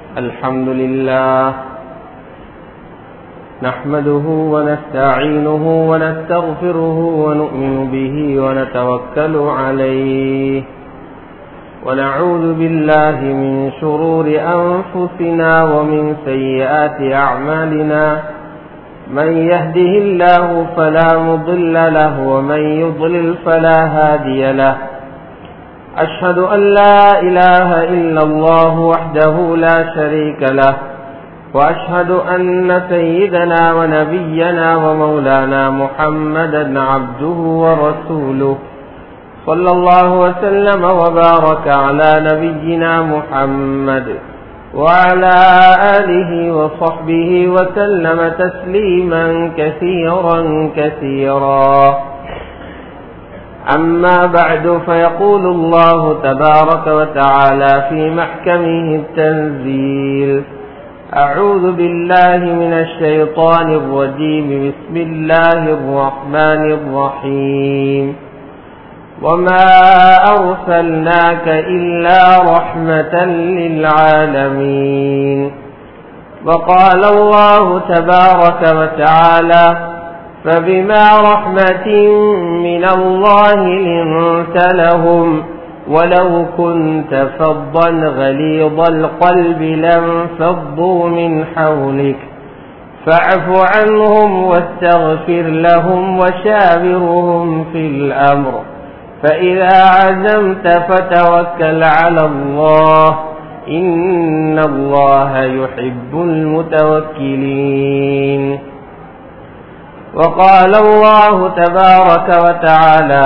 الحمد لله نحمده ونستعينه ونستغفره ونؤمن به ونتوكل عليه ونعوذ بالله من شرور أنفسنا ومن سيئات أعمالنا من يهده الله فلا مضل له ومن يضلل فلا هادي له أشهد أن لا إله إلا الله وحده لا شريك له وأشهد أن سيدنا ونبينا ومولانا محمدا عبده ورسوله صلى الله وسلم وبارك على نبينا محمد وعلى آله وصحبه وسلم تسليما كثيرا كثيرا أما بعد فيقول الله تبارك وتعالى في محكمه التنزيل أعوذ بالله من الشيطان الرجيم بسم الله الرحمن الرحيم وما أرسلناك إلا رحمة للعالمين وقال الله تبارك وتعالى فبما رحمة من الله لنت لهم ولو كنت فظا غليظ القلب لانفضوا من حولك فاعف عنهم واستغفر لهم وشاورهم في الأمر فإذا عزمت فتوكل على الله إن الله يحب المتوكلين وقال الله تبارك وتعالى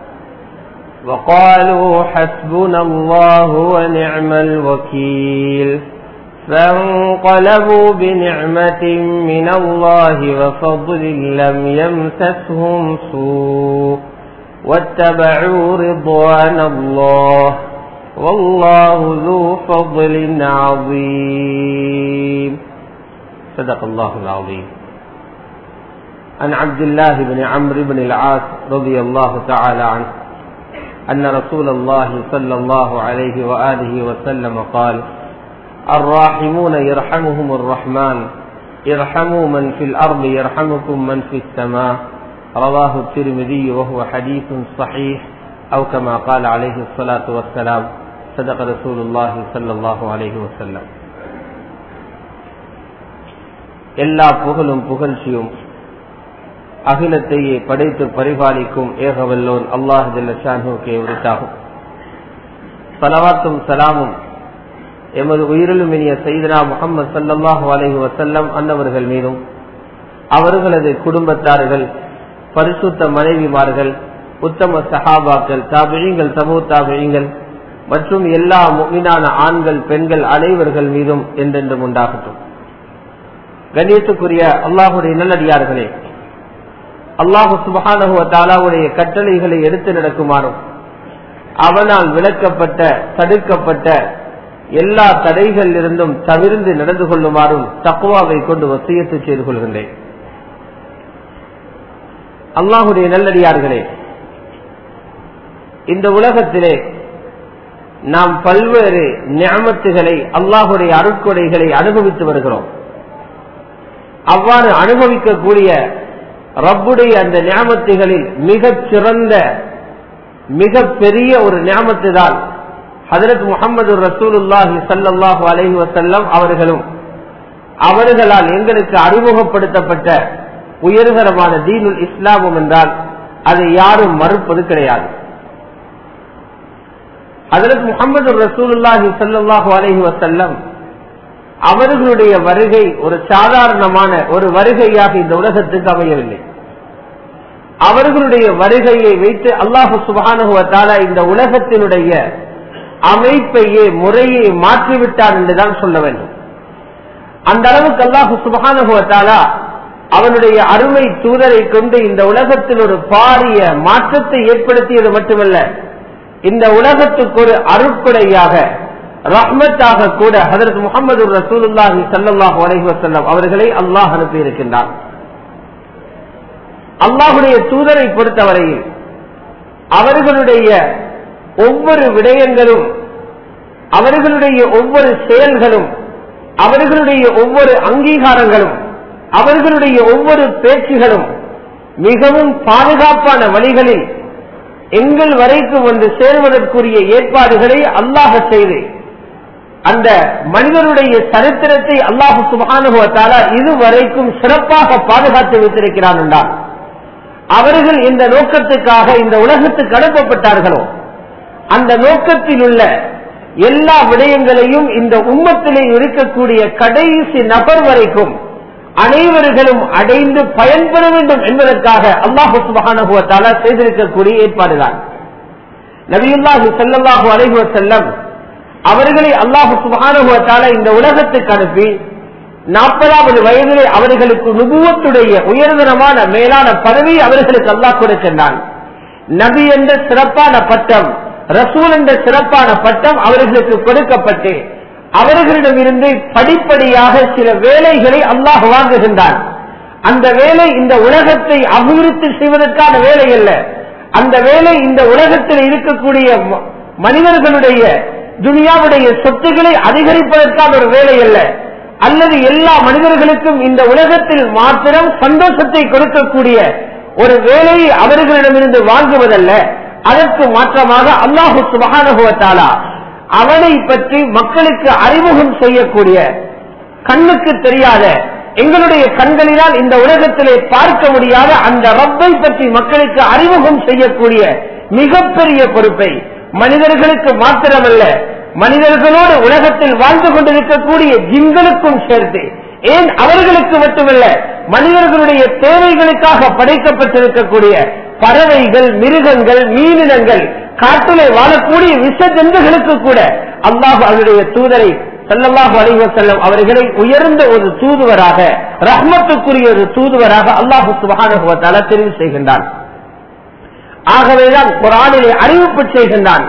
وقالوا حسبنا الله ونعم الوكيل فانقلبوا بنعمة من الله وفضل لم يمسسهم سوء واتبعوا رضوان الله والله ذو فضل عظيم صدق الله العظيم عن عبد الله بن عمرو بن العاص رضي الله تعالى عنه أن رسول الله صلى الله عليه وآله وسلم قال الراحمون يرحمهم الرحمن ارحموا من في الأرض يرحمكم من في السماء رواه الترمذي وهو حديث صحيح أو كما قال عليه الصلاة والسلام صدق رسول الله صلى الله عليه وسلم எல்லா புகழும் புகழ்ச்சியும் அகிலத்தையே படைத்து பரிபாலிக்கும் ஏகவல்லோன் அல்லாஹ் ஜல்லஷானுக்கே உரித்தாகும் சலவாத்தும் சலாமும் எமது உயிரிலும் இனிய செய்தனா முகமது சல்லாஹூ அலஹி வசல்லம் அன்னவர்கள் மீதும் அவர்களது குடும்பத்தார்கள் பரிசுத்த மனைவிமார்கள் உத்தம சஹாபாக்கள் தாபிழிங்கள் சமூக தாபிழிங்கள் மற்றும் எல்லா முக்மினான ஆண்கள் பெண்கள் அனைவர்கள் மீதும் என்றென்றும் உண்டாகட்டும் கண்ணியத்துக்குரிய அல்லாஹுடைய நல்லடியார்களே அல்லாஹு சுபகானகுவ தாலாவுடைய கட்டளைகளை எடுத்து நடக்குமாறும் அவனால் விளக்கப்பட்ட தடுக்கப்பட்ட எல்லா தடைகளில் இருந்தும் தவிர்ந்து நடந்து கொள்ளுமாறும் தக்குவாவை கொண்டு வசியத்து செய்து கொள்கின்றேன் அல்லாஹுடைய நல்லடியார்களே இந்த உலகத்திலே நாம் பல்வேறு ஞாபத்துகளை அல்லாஹுடைய அருட்கொடைகளை அனுபவித்து வருகிறோம் அவ்வாறு அனுபவிக்கக்கூடிய ரப்புடைய அந்த ஞாபத்துகளில் மிகச் சிறந்த மிக பெரிய ஒரு ஞாபத்து தான் ஹதரத் முகமது ரசூலுல்லாஹி சல்லாஹூ அலஹி வசல்லம் அவர்களும் அவர்களால் எங்களுக்கு அறிமுகப்படுத்தப்பட்ட உயர்தரமான தீனுல் இஸ்லாமும் என்றால் அதை யாரும் மறுப்பது கிடையாது ஹதரத் முகமது ரசூலுல்லாஹி சல்லாஹூ அலஹி வசல்லம் அவர்களுடைய வருகை ஒரு சாதாரணமான ஒரு வருகையாக இந்த உலகத்துக்கு அமையவில்லை அவர்களுடைய வருகையை வைத்து அல்லாஹு சுபானுவத்தால இந்த உலகத்தினுடைய அமைப்பையே முறையை மாற்றிவிட்டார் என்றுதான் சொல்ல வேண்டும் அந்த அளவுக்கு அல்லாஹு சுபானுவத்தாலா அவனுடைய அருமை தூதரை கொண்டு இந்த உலகத்தில் ஒரு பாரிய மாற்றத்தை ஏற்படுத்தியது மட்டுமல்ல இந்த உலகத்துக்கு ஒரு அருட்கொடையாக ரஹ்மத்தாக கூட ஹதரத் முகமது ரசூலுல்லாஹி சல்லாஹு அலஹி வசல்லம் அவர்களை அல்லாஹ் அனுப்பி இருக்கின்றார் அல்லாஹுடைய தூதரை பொறுத்தவரையில் அவர்களுடைய ஒவ்வொரு விடயங்களும் அவர்களுடைய ஒவ்வொரு செயல்களும் அவர்களுடைய ஒவ்வொரு அங்கீகாரங்களும் அவர்களுடைய ஒவ்வொரு பேச்சுகளும் மிகவும் பாதுகாப்பான வழிகளில் எங்கள் வரைக்கும் வந்து சேர்வதற்குரிய ஏற்பாடுகளை அல்லாஹ செய்து அந்த மனிதனுடைய சரித்திரத்தை அல்லாஹு சுபானுபவத்தால இதுவரைக்கும் சிறப்பாக பாதுகாத்து வைத்திருக்கிறான் என்றால் அவர்கள் இந்த நோக்கத்துக்காக இந்த உலகத்துக்கு அனுப்பப்பட்டார்களோ அந்த நோக்கத்தில் உள்ள எல்லா விடயங்களையும் இந்த உம்மத்திலே இருக்கக்கூடிய கடைசி நபர் வரைக்கும் அனைவர்களும் அடைந்து பயன்பெற வேண்டும் என்பதற்காக அல்லாஹு சுபகானுபவத்தால செய்திருக்கக்கூடிய ஏற்பாடுதான் நபியுல்லாஹு செல்லல்லாஹு அலைஹுவ செல்லம் அவர்களை அல்லாஹு சுபகானுபவத்தால இந்த உலகத்துக்கு அனுப்பி நாற்பதாவது வயதிலே அவர்களுக்கு நுபுவத்துடைய உயர்தரமான மேலான பதவி அவர்களுக்கு அல்லாஹ் கொடுக்கின்றான் நபி என்ற சிறப்பான பட்டம் ரசூல் என்ற சிறப்பான பட்டம் அவர்களுக்கு கொடுக்கப்பட்டு அவர்களிடமிருந்து படிப்படியாக சில வேலைகளை அல்லாஹ் வாங்குகின்றான் அந்த வேலை இந்த உலகத்தை அபிவிருத்தி செய்வதற்கான வேலை அல்ல அந்த வேலை இந்த உலகத்தில் இருக்கக்கூடிய மனிதர்களுடைய துனியாவுடைய சொத்துக்களை அதிகரிப்பதற்கான ஒரு வேலை அல்ல அல்லது எல்லா மனிதர்களுக்கும் இந்த உலகத்தில் மாத்திரம் சந்தோஷத்தை கொடுக்கக்கூடிய ஒரு வேலையை அவர்களிடமிருந்து வாங்குவதல்ல அதற்கு மாற்றமாக அல்லாஹு சுபகானுபவத்தாலா அவனை பற்றி மக்களுக்கு அறிமுகம் செய்யக்கூடிய கண்ணுக்கு தெரியாத எங்களுடைய கண்களினால் இந்த உலகத்திலே பார்க்க முடியாத அந்த ரப்பை பற்றி மக்களுக்கு அறிமுகம் செய்யக்கூடிய மிகப்பெரிய பொறுப்பை மனிதர்களுக்கு மாத்திரமல்ல மனிதர்களோடு உலகத்தில் வாழ்ந்து கொண்டிருக்கக்கூடிய ஜிங்களுக்கும் சேர்த்து ஏன் அவர்களுக்கு மட்டுமல்ல மனிதர்களுடைய தேவைகளுக்காக படைக்கப்பட்டிருக்கக்கூடிய பறவைகள் மிருகங்கள் மீனினங்கள் காட்டிலே வாழக்கூடிய விஷ ஜந்துகளுக்கு கூட அல்லாஹ் அவருடைய தூதரை சல்லல்லாஹு அலைஹி செல்லம் அவர்களை உயர்ந்த ஒரு தூதுவராக ரஹ்மத்துக்குரிய ஒரு தூதுவராக அல்லாஹு சுபகானுபவத்தால தெரிவு செய்கின்றான் ஆகவேதான் குரானிலே அறிவிப்பு செய்கின்றான்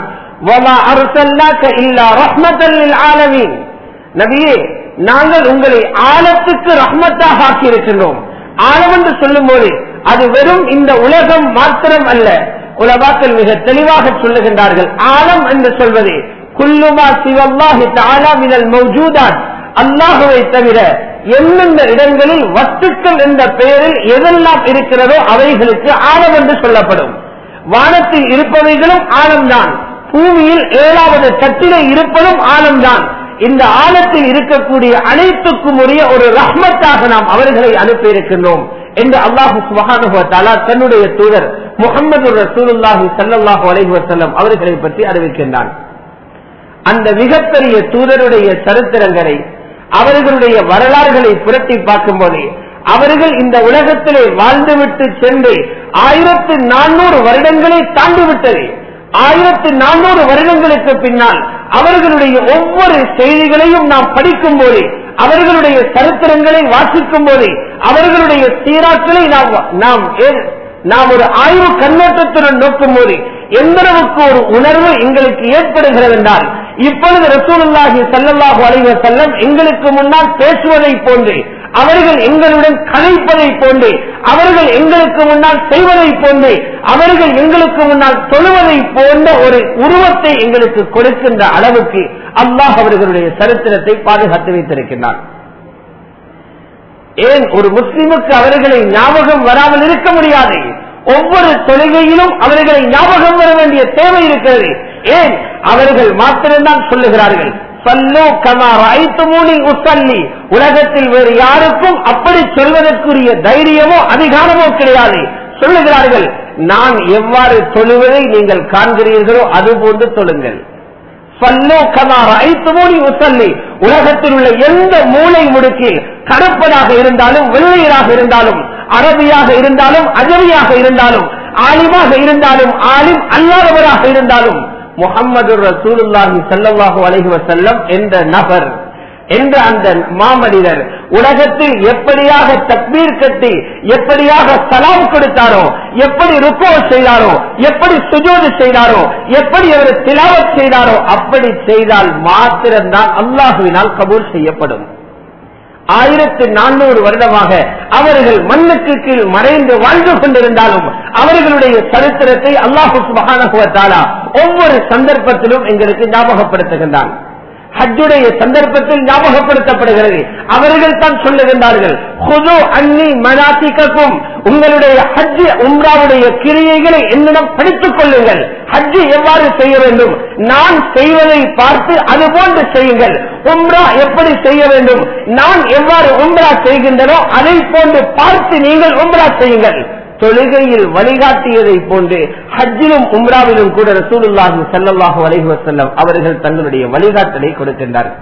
நபியே நாங்கள் உங்களை ஆழத்துக்கு ரஹ்மத்தாக ஆக்கியிருக்கின்றோம் ஆழம் என்று சொல்லும் போது அது வெறும் இந்த உலகம் மாத்திரம் அல்ல உலகாக்கள் மிக தெளிவாக சொல்லுகின்றார்கள் ஆழம் என்று சொல்வது குல்லுமா சிவல்லாஹி தாலா மினல் மௌஜூதான் அல்லாஹுவை தவிர எந்தெந்த இடங்களில் வஸ்துக்கள் என்ற பெயரில் எதெல்லாம் இருக்கிறதோ அவைகளுக்கு ஆழம் என்று சொல்லப்படும் வானத்தில் இருப்பவைகளும் ஆழம்தான் பூமியில் ஏழாவது தட்டிலே இருப்பதும் ஆழம்தான் இந்த ஆழத்தில் இருக்கக்கூடிய அனைத்துக்கும் உரிய ஒரு ரஹ்மத்தாக நாம் அவர்களை அனுப்பி இருக்கின்றோம் என்று அல்லாஹு சுபகானுபவத்தாலா தன்னுடைய தூதர் முகமது ரசூலுல்லாஹி சல்லாஹூ அலைஹி வசல்லம் அவர்களை பற்றி அறிவிக்கின்றான் அந்த மிகப்பெரிய தூதருடைய சரித்திரங்களை அவர்களுடைய வரலாறுகளை புரட்டி பார்க்கும் போதே அவர்கள் இந்த உலகத்திலே வாழ்ந்துவிட்டு சென்று ஆயிரத்து நானூறு வருடங்களை தாண்டிவிட்டது ஆயிரத்து நானூறு வருடங்களுக்கு பின்னால் அவர்களுடைய ஒவ்வொரு செய்திகளையும் நாம் படிக்கும் போது அவர்களுடைய சரித்திரங்களை வாசிக்கும் போது அவர்களுடைய சீராக்களை நாம் நாம் நாம் ஒரு ஆய்வு கண்ணோட்டத்துடன் நோக்கும் போது எந்த அளவுக்கு ஒரு உணர்வு எங்களுக்கு ஏற்படுகிறது என்றால் இப்பொழுது ரசூலுல்லாஹி சல்லல்லாஹு அலைஹி செல்லம் எங்களுக்கு முன்னால் பேசுவதை போன்று அவர்கள் எங்களுடன் கலைப்பதை போன்று அவர்கள் எங்களுக்கு முன்னால் செய்வதை போன்று அவர்கள் எங்களுக்கு முன்னால் தொழுவதை போன்ற ஒரு உருவத்தை எங்களுக்கு கொடுக்கின்ற அளவுக்கு அல்லாஹ் அவர்களுடைய சரித்திரத்தை பாதுகாத்து வைத்திருக்கின்றான் ஏன் ஒரு முஸ்லிமுக்கு அவர்களை ஞாபகம் வராமல் இருக்க முடியாது ஒவ்வொரு தொழுகையிலும் அவர்களை ஞாபகம் வர வேண்டிய தேவை இருக்கிறது ஏன் அவர்கள் மாத்திரம்தான் சொல்லுகிறார்கள் சல்லோ கமார் ஐத்துமூனி உசல்லி உலகத்தில் வேறு யாருக்கும் அப்படி சொல்வதற்குரிய தைரியமோ அதிகாரமோ கிடையாது சொல்லுகிறார்கள் நான் எவ்வாறு தொழுவதை நீங்கள் காண்கிறீர்களோ அது போன்று தொழுங்கள் சல்லோ கமார் ஐத்துமூனி உசல்லி உலகத்தில் உள்ள எந்த மூளை முடுக்கில் கருப்பனாக இருந்தாலும் வெள்ளையராக இருந்தாலும் அரபியாக இருந்தாலும் அஜமியாக இருந்தாலும் ஆலிமாக இருந்தாலும் ஆலிம் அல்லாதவராக இருந்தாலும் முகம்மது ரசூலுல்லாஹி சல்லாஹு அலஹி வசல்லம் என்ற நபர் என்ற அந்த மாமனிதர் உலகத்தில் எப்படியாக தக்பீர் கட்டி எப்படியாக சலாம் கொடுத்தாரோ எப்படி ருக்கோ செய்தாரோ எப்படி சுஜோது செய்தாரோ எப்படி அவர் திலாவத் செய்தாரோ அப்படி செய்தால் மாத்திரம்தான் அல்லாஹுவினால் கபூல் செய்யப்படும் ஆயிரத்தி நானூறு வருடமாக அவர்கள் மண்ணுக்கு கீழ் மறைந்து வாழ்ந்து கொண்டிருந்தாலும் அவர்களுடைய சரித்திரத்தை அல்லாஹு மகானகுவத்தாலா ஒவ்வொரு சந்தர்ப்பத்திலும் எங்களுக்கு ஞாபகப்படுத்துகின்றான் ஹஜ்ஜுடைய சந்தர்ப்பத்தில் ஞாபகப்படுத்தப்படுகிறது அவர்கள் தான் சொல்லுகின்றார்கள் "ஹுது அன்னி மனாசிகக்கும் உங்களுடைய ஹஜ் உம்ராவுடைய கிரியைகளை என்னிடம் படித்துக் கொள்ளுங்கள் ஹஜ் எவ்வாறு செய்ய வேண்டும் நான் செய்வதை பார்த்து அது போன்று செய்யுங்கள் உம்ரா எப்படி செய்ய வேண்டும் நான் எவ்வாறு உம்ரா செய்கின்றனோ அதை போன்று பார்த்து நீங்கள் உம்ரா செய்யுங்கள் தொழுகையில் வழிகாட்டியதை போன்று ஹஜ்ஜிலும் உம்ராவிலும் கூட ரசூலுல்லாஹி ஸல்லல்லாஹு அலைஹி வஸல்லம் அவர்கள் தங்களுடைய வழிகாட்டலை கொடுக்கின்றார்கள்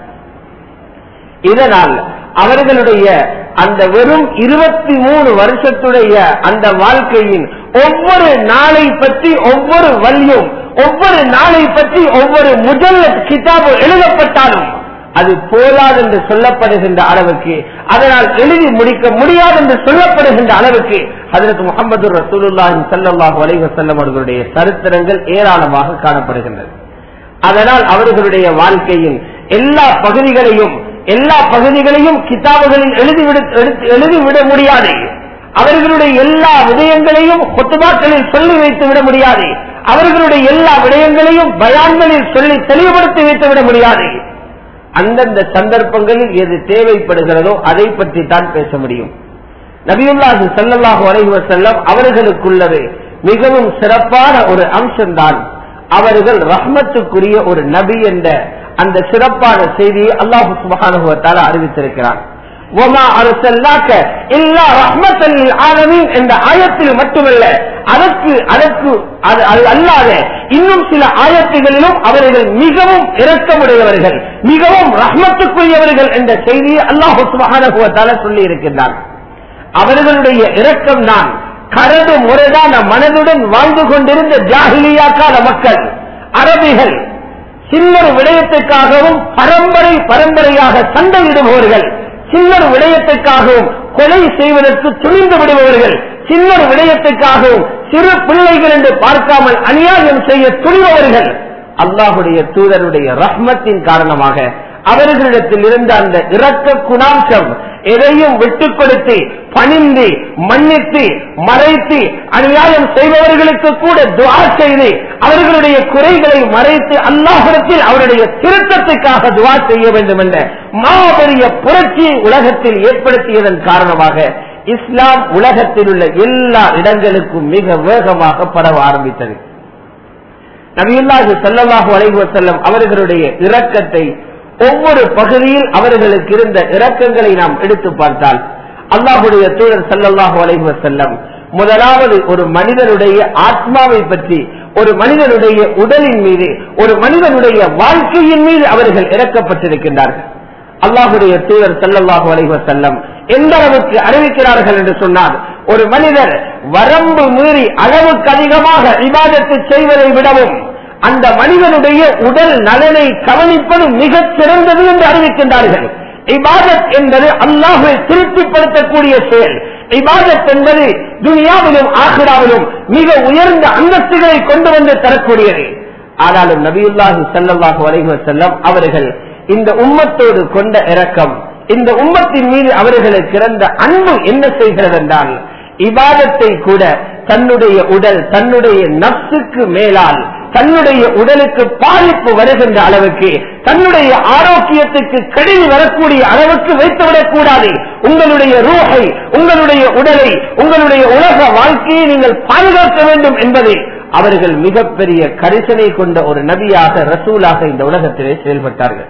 இதனால் அவர்களுடைய அந்த வெறும் இருபத்தி மூணு வருஷத்துடைய அந்த வாழ்க்கையின் ஒவ்வொரு நாளை பற்றி ஒவ்வொரு வலியும் ஒவ்வொரு நாளை பற்றி ஒவ்வொரு முதல் கிதாபு எழுதப்பட்டாலும் அது போதாது என்று சொல்லப்படுகின்ற அளவுக்கு அதனால் எழுதி முடிக்க முடியாது என்று சொல்லப்படுகின்ற அளவுக்கு அதற்கு முகமது ரசூலுல்லாஹி ஸல்லல்லாஹு அலைஹி வஸல்லம் அவர்களுடைய சரித்திரங்கள் ஏராளமாக காணப்படுகின்றது அதனால் அவர்களுடைய வாழ்க்கையின் எல்லா பகுதிகளையும் எல்லா பகுதிகளையும் கிதாபுகளில் எழுதிவிட எடுத்து- எழுதிவிட முடியாது அவர்களுடைய எல்லா விடயங்களையும் கொத்துபாக்களில் சொல்லி வைத்து விட முடியாது அவர்களுடைய எல்லா விடயங்களையும் பயான்களில் சொல்லி தெளிவுபடுத்தி வைத்து விட முடியாது அந்தந்த சந்தர்ப்பங்களில் எது தேவைப்படுகிறதோ அதை பற்றி தான் பேச முடியும் நபியுல்லாஹி ஸல்லல்லாஹு அலைஹி வஸல்லம் அவர்களுக்குள்ளது மிகவும் சிறப்பான ஒரு அம்சம்தான் அவர்கள் ரஹ்மத்துக்குரிய ஒரு நபி என்ற அந்த சிறப்பான செய்தியை அல்லாஹு சுப்ஹானஹு வ தஆலா அறிவித்திருக்கிறார் وَمَا أَرْسَلْنَاكَ إِلَّا رَحْمَةً لِلْعَالَمِينَ என்ற ஆயத்தில் மட்டுமல்ல அதற்கு அதற்கு அது அது அல்லாத இன்னும் சில ஆயத்துகளிலும் அவர்கள் மிகவும் இரக்கமுடையவர்கள் மிகவும் ரஹ்மத்துக்குரியவர்கள் என்ற செய்தியை அல்லாஹு சுப்ஹானஹு வ தஆலா சொல்லி இருக்கின்றார் அவர்களுடைய இரக்கம் தான் கரடு முறைதான மனதுடன் வாழ்ந்து கொண்டிருந்த ஜாகிலியா கால மக்கள் அரபிகள் சில்லர் விடயத்துக்காகவும் பரம்பரை பரம்பரையாக சண்டையிடுபவர்கள் சில்லர் விடயத்துக்காகவும் கொலை செய்வதற்கு துணிந்து விடுபவர்கள் சில்லர் விடயத்துக்காகவும் சிறு பிள்ளைகள் என்று பார்க்காமல் அநியாயம் செய்ய துணிபவர்கள் அல்லாஹுடைய தூதருடைய ரஹ்மத்தின் காரணமாக அவர்களிடத்தில் இருந்த அந்த இரக்க குணாம்சம் எதையும் விட்டுக் கொடுத்து பணிந்து மன்னித்து மறைத்து அநியாயம் செய்பவர்களுக்கு கூட துவா செய்து அவர்களுடைய குறைகளை மறைத்து அல்லாஹிடத்தில் அவருடைய திருத்தத்துக்காக துவா செய்ய வேண்டும் என்ற மாபெரிய புரட்சியை உலகத்தில் ஏற்படுத்தியதன் காரணமாக இஸ்லாம் உலகத்தில் உள்ள எல்லா இடங்களுக்கும் மிக வேகமாக பரவ ஆரம்பித்தது நபியுல்லாஹி ஸல்லல்லாஹு அலைஹி வஸல்லம் அவர்களுடைய இரக்கத்தை ஒவ்வொரு பகுதியில் அவர்களுக்கு இருந்த இரக்கங்களை நாம் எடுத்து பார்த்தால் அல்லாஹுடைய தூதர் ஸல்லல்லாஹு அலைஹி வஸல்லம் முதலாவது ஒரு மனிதனுடைய ஆத்மாவை பற்றி ஒரு மனிதனுடைய உடலின் மீது ஒரு மனிதனுடைய வாழ்க்கையின் மீது அவர்கள் இறக்கப்பட்டிருக்கின்றார்கள் அல்லாஹுடைய தூதர் ஸல்லல்லாஹு அலைஹி வஸல்லம் எந்த அளவுக்கு அறிவிக்கிறார்கள் என்று சொன்னால் ஒரு மனிதர் வரம்பு மீறி அளவுக்கு அதிகமாக இபாதத்து செய்வதை விடவும் அந்த மனிதனுடைய உடல் நலனை கவனிப்பது மிகச் சிறந்தது என்று அறிவிக்கின்றார்கள் இபாதத் என்பது அல்லாஹை திருப்திப்படுத்தக்கூடிய செயல் இபாதத் என்பது துனியாவிலும் ஆசிராவிலும் மிக உயர்ந்த அந்தஸ்துகளை கொண்டு வந்து தரக்கூடியது ஆனாலும் நபியுல்லாஹி ஸல்லல்லாஹு அலைஹி வஸல்லம் அவர்கள் இந்த உம்மத்தோடு கொண்ட இரக்கம் இந்த உம்மத்தின் மீது அவர்களுக்கு இருந்த அன்பு என்ன செய்கிறது என்றால் இபாதத்தை கூட தன்னுடைய உடல் தன்னுடைய நப்சுக்கு மேலால் தன்னுடைய உடலுக்கு பாதிப்பு வருகின்ற அளவுக்கு தன்னுடைய ஆரோக்கியத்துக்கு கெடுதி வரக்கூடிய அளவுக்கு வைத்துவிடக் கூடாது உங்களுடைய ரூஹை உங்களுடைய உடலை உங்களுடைய உலக வாழ்க்கையை நீங்கள் பாதுகாக்க வேண்டும் என்பதை அவர்கள் மிகப்பெரிய கரிசனை கொண்ட ஒரு நபியாக ரசூலாக இந்த உலகத்திலே செயல்பட்டார்கள்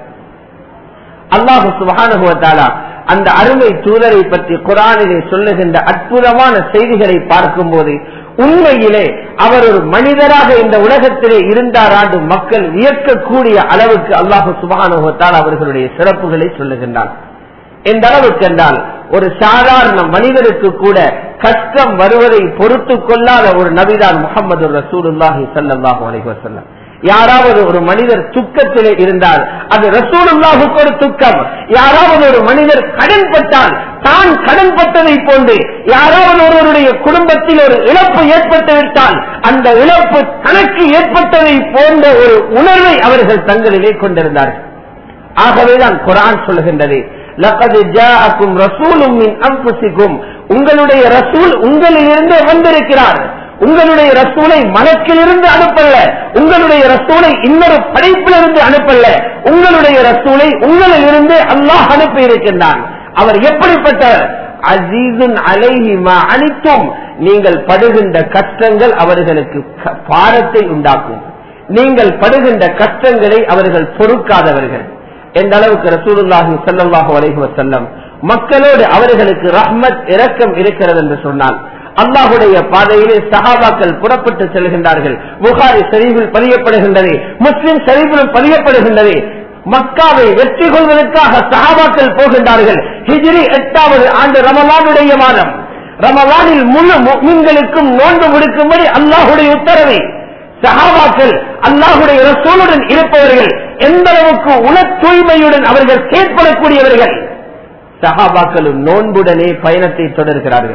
அல்லாஹு சுபஹானுவத்தாலா அந்த அருமை தூதரை பற்றி குரானிலே சொல்லுகின்ற அற்புதமான செய்திகளை பார்க்கும்போது உண்மையிலே அவர் ஒரு மனிதராக இந்த உலகத்திலே இருந்தாராண்டு மக்கள் வியக்கக்கூடிய அளவுக்கு அல்லாஹு சுபஹானுவத்தால் அவர்களுடைய சிறப்புகளை சொல்லுகின்றார் எந்த அளவுக்கு என்றால் ஒரு சாதாரண மனிதருக்கு கூட கஷ்டம் வருவதை பொறுத்து கொள்ளாத ஒரு நபிதான் முகமது ரசூலுல்லாஹி சல்லாஹூ அலைஹி வஸல்லம் யாராவது ஒரு மனிதர் துக்கத்திலே இருந்தால் அது ரசூலுல்லாஹுக்கு ஒரு துக்கம் யாராவது ஒரு மனிதர் கடன் பட்டால் தான் கடன் பட்டதை போன்று யாராவது ஒருவருடைய குடும்பத்தில் ஒரு இழப்பு ஏற்பட்டு விட்டால் அந்த இழப்பு தனக்கு ஏற்பட்டதை போன்ற ஒரு உணர்வை அவர்கள் தங்களிலே கொண்டிருந்தார்கள் ஆகவேதான் குரான் சொல்கின்றது லக்கது ஜாஅக்கும் ரசூலும் மின் அன்புசிக்கும் உங்களுடைய ரசூல் உங்களிலிருந்து வந்திருக்கிறார் உங்களுடைய ரசூலை மலக்கிலிருந்து அனுப்பல்ல உங்களுடைய ரசூலை இன்னொரு படைப்பிலிருந்து அனுப்பல்ல உங்களுடைய ரசூலை உங்களில் இருந்து அல்லாஹ் அனுப்பி இருக்கின்றான் அவர் எப்படிப்பட்டவர் அசீசுன் அலைஹிமா அனித்தும் நீங்கள் படுகின்ற கஷ்டங்கள் அவர்களுக்கு க- பாரத்தை உண்டாக்கும் நீங்கள் படுகின்ற கஷ்டங்களை அவர்கள் பொறுக்காதவர்கள் எந்த அளவுக்கு ரசூலுல்லாஹி ஸல்லல்லாஹு அலைஹி வஸல்லம் மக்களோடு அவர்களுக்கு ரஹ்மத் இரக்கம் இருக்கிறது என்று சொன்னால் அல்லாஹுடைய பாதையிலே சஹாபாக்கள் புறப்பட்டு செல்கின்றார்கள் புகாரி ஷரீஃபில் பதியப்படுகின்றது முஸ்லிம் ஷரீஃபிலும் பதியப்படுகின்றது மக்காவை வெற்றி கொள்வதற்காக சஹாபாக்கள் போகின்றார்கள் ஹிஜ்ரி எட்டாவது ஆண்டு ரமலானுடைய மாதம் ரமலானில் முழு முக்மின்களுக்கும் நோன்பு விடுக்கும்படி அல்லாஹுடைய உத்தரவை சஹாபாக்கள் அல்லாஹுடைய ரசூலுடன் இருப்பவர்கள் எந்த அளவுக்கு உண தூய்மையுடன் அவர்கள் செயற்படக்கூடியவர்கள் சஹாபாக்களும் நோன்புடனே பயணத்தை தொடர்கிறார்கள்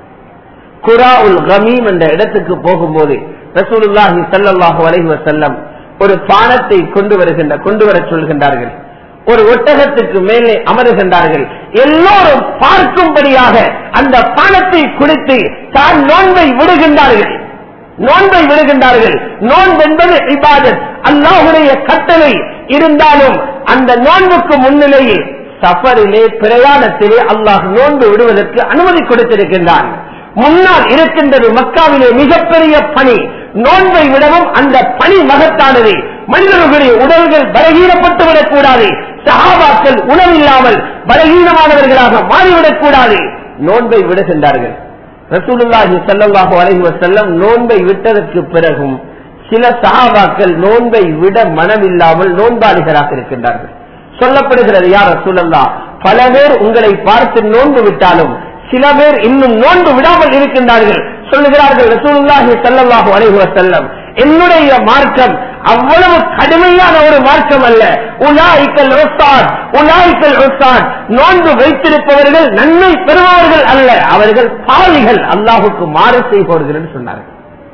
குரா உல் கமீம் என்ற இடத்துக்கு போகும்போது ரசூலுல்லாஹி ஸல்லல்லாஹு அலைஹி வஸல்லம் ஒரு பானத்தை கொண்டு வருகின்ற கொண்டு வர சொல்கின்றார்கள் ஒரு ஒட்டகத்துக்கு மேலே அமருகின்றார்கள் எல்லோரும் பார்க்கும்படியாக அந்த பானத்தை குடித்து தான் நோன்பை விடுகின்றார்கள் நோன்பை விடுகின்றார்கள் நோன்பு என்பது இபாதத் அல்லாஹுடைய கட்டளை இருந்தாலும் அந்த நோன்புக்கு முன்னிலையில் சஃபரிலே பிரயாணத்திலே அல்லாஹ் நோன்பு விடுவதற்கு அனுமதி கொடுத்திருக்கின்றான் முன்னால் இருக்கின்றது மக்காவிலே மிகப்பெரிய பணி நோன்பை விடவும் அந்த பணி மகத்தானது மனிதர்களுடைய உடல்கள் பலகீனப்பட்டு விடக்கூடாது சகாபாக்கள் உணவில்லாமல் பலகீனமானவர்களாக மாறிவிடக் கூடாது நோன்பை விடுகின்றார்கள் ரசூலுல்லாஹி ஸல்லல்லாஹு அலைஹி வஸல்லம் நோன்பை விட்டதற்கு பிறகும் சில சஹாபாக்கள் நோன்பை விட மனமில்லாமல் நோன்பாளிகளாக இருக்கின்றார்கள் சொல்லப்படுகிறது யார் ரசூலல்லா பல பேர் உங்களை பார்த்து நோன்பு விட்டாலும் சில பேர் இன்னும் நோன்பு விடாமல் இருக்கின்றார்கள் சொல்லுகிறார்கள் ரசூலுல்லாஹி ஸல்லல்லாஹு அலைஹி வஸல்லம் என்னுடைய மார்க்கம் அவ்வளவு கடுமையான ஒரு மார்க்கம் அல்ல உலாய்க்கல் உஸ்தாத் உலாய்க்கல் உஸ்தாத் நோன்பு வைத்திருப்பவர்கள் நன்மை பெறுபவர்கள் அல்ல அவர்கள் பாவிகள் அல்லாஹுக்கு மாறு செய்பவர்கள் என்று சொன்னார்கள்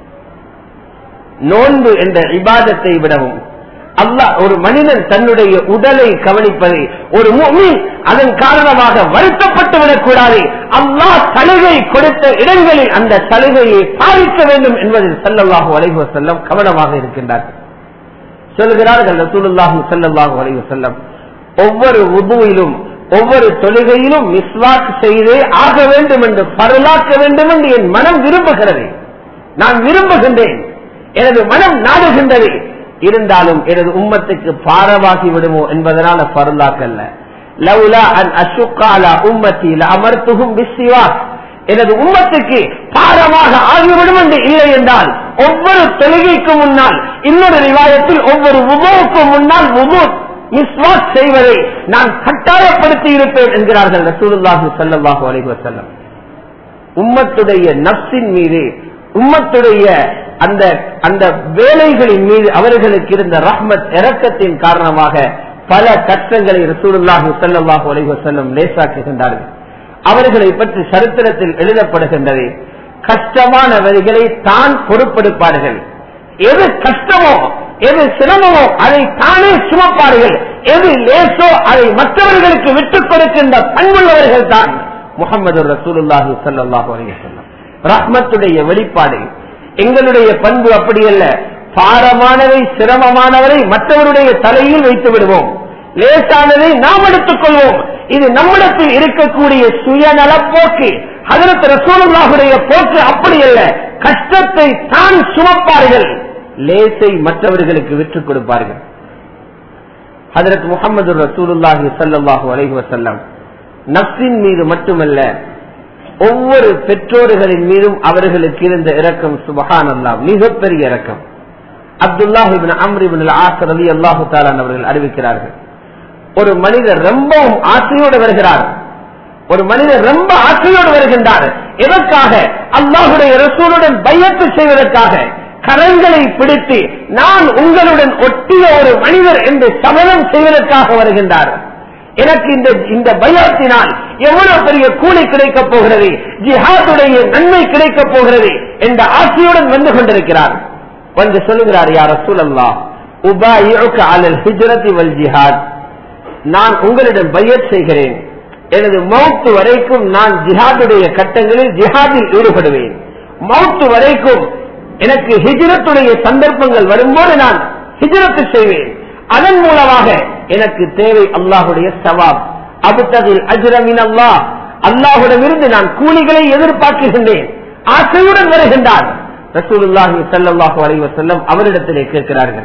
நோன்பு என்ற இபாதத்தை விடவும் அல்லாஹ் ஒரு மனிதன் தன்னுடைய உடலை கவனிப்பதை ஒரு முஃமின் அதன் காரணமாக வருத்தப்பட்டு விடக்கூடாது அல்லாஹ் சலுகை கொடுத்த இடங்களில் அந்த சலுகையை பாதிக்க வேண்டும் என்பதில் ஸல்லல்லாஹு அலைஹி வஸல்லம் கவனமாக இருக்கின்றார்கள் சொல்கிறார்கள் ரசூலுல்லாஹி ஸல்லல்லாஹு அலைஹி வஸல்லம் ஒவ்வொரு உதுவிலும் ஒவ்வொரு தொழுகையிலும் மிஸ்வாக் செய்தே ஆக வேண்டும் என்று பரலாக்க வேண்டும் என்று என் மனம் விரும்புகிறது நான் விரும்புகின்றேன் எனது மனம் நாடுகின்றது இருந்தாலும் எனது உம்மத்துக்கு பாரவாகி விடுமோ என்பதனால பருளாக்கல்ல லவுலா அன் அசுக்காலா உம்மத்தி அமர்த்துகும் பிசிவாக் எனது உம்மத்துக்கு பாரமாக ஆகிவிடும் என்று இல்லை என்றால் ஒவ்வொரு தொழுகைக்கு முன்னால் இன்னொரு ரிவாயத்தில் ஒவ்வொரு உபவுக்கு முன்னால் உபு மிஸ்வாக் செய்வதை நான் கட்டாயப்படுத்தி இருப்பேன் என்கிறார்கள் ரசூலுல்லாஹி ஸல்லல்லாஹு அலைஹி வஸல்லம் உம்மத்துடைய நப்சின் மீது உம்மத்துடைய அந்த அந்த வேலைகளின் மீது அவர்களுக்கு இருந்த ரஹ்மத் இரக்கத்தின் காரணமாக பல கஷ்டங்களை ரசூலுல்லாஹி ஸல்லல்லாஹு அலைஹி வஸல்லம் லேசாக்குகின்றார்கள் அவர்களை பற்றி சரித்திரத்தில் எழுதப்படுகின்றது கஷ்டமான வரிகளை தான் பொறுப்பெடுப்பார்கள் எது கஷ்டமோ எது சிரமமோ அதை தானே சுமப்பார்கள் எது லேசோ அதை மற்றவர்களுக்கு விட்டுக் கொடுக்கின்ற பண்புள்ளவர்கள் தான் முகமது ரசூலுல்லாஹி ஸல்லல்லாஹு அலைஹி வஸல்லம் ரஹ்மத்துடைய வெளிப்பாடு எங்களுடைய பண்பு அப்படி அல்ல பாரமானவை சிரமமானவரை மற்றவருடைய தலையில் வைத்து விடுவோம் லேசானதை நாம் எடுத்துக் கொள்வோம் இது நம்மிடத்தில் இருக்கக்கூடிய சுயநலப்போக்கு அதற்கு ரசூலுல்லாஹுடைய போக்கு அப்படி அல்ல கஷ்டத்தை தான் சுமப்பார்கள் லேசை மற்றவர்களுக்கு விற்றுக் கொடுப்பார்கள் அதற்கு முகமது ரசூலுல்லாஹி ஸல்லல்லாஹு அலைஹி வஸல்லம் நப்சின் மீது மட்டுமல்ல ஒவ்வொரு பெற்றோர்களின் மீதும் அவர்களுக்கு இருந்த இரக்கம் சுபஹான் அல்லாஹ் மிகப்பெரிய இரக்கம் அப்துல்லாஹிபின் அம்ரிபின் ஆஸ் ரலி அல்லாஹு தாலான் அவர்கள் அறிவிக்கிறார்கள் ஒரு மனிதர் ரொம்பவும் ஆசையோடு வருகிறார் ஒரு மனிதர் ரொம்ப ஆசையோடு வருகின்றார் எதற்காக அல்லாஹுடைய ரசூலுடன் பையத்து செய்வதற்காக கரங்களை பிடித்து நான் உங்களுடன் ஒட்டிய ஒரு மனிதர் என்று சபதம் செய்வதற்காக வருகின்றார் எனக்கு இந்த இந்த பயத்தினால் எவ்வளவு பெரிய கூலி கிடைக்கப் போகிறது ஜிஹாதுடைய நன்மை கிடைக்கப் போகிறது என்ற ஆசையுடன் வந்து கொண்டிருக்கிறார் வந்து சொல்லுகிறார் யார் ரசூலல்லா உபா அலல் ஹிஜ்ரதி வல் ஜிஹாத் நான் உங்களிடம் பையத் செய்கிறேன் எனது மௌத்து வரைக்கும் நான் ஜிஹாதுடைய கட்டங்களில் ஜிஹாதில் ஈடுபடுவேன் மௌத்து வரைக்கும் எனக்கு ஹிஜ்ரத்துடைய சந்தர்ப்பங்கள் வரும்போது நான் ஹிஜ்ரத்து செய்வேன் அதன் மூலமாக எனக்கு தேவை அல்லாஹுடைய சவாப் அபுத்ததில் அஜ்ரமின் அல்லாஹ் அல்லாஹுடமிருந்து நான் கூலிகளை எதிர்பார்க்கின்றேன் ஆசையுடன் வருகின்றார் ரசூலுல்லாஹி ஸல்லல்லாஹு அலைஹி வஸல்லம் அவரிடத்திலே கேட்கிறார்கள்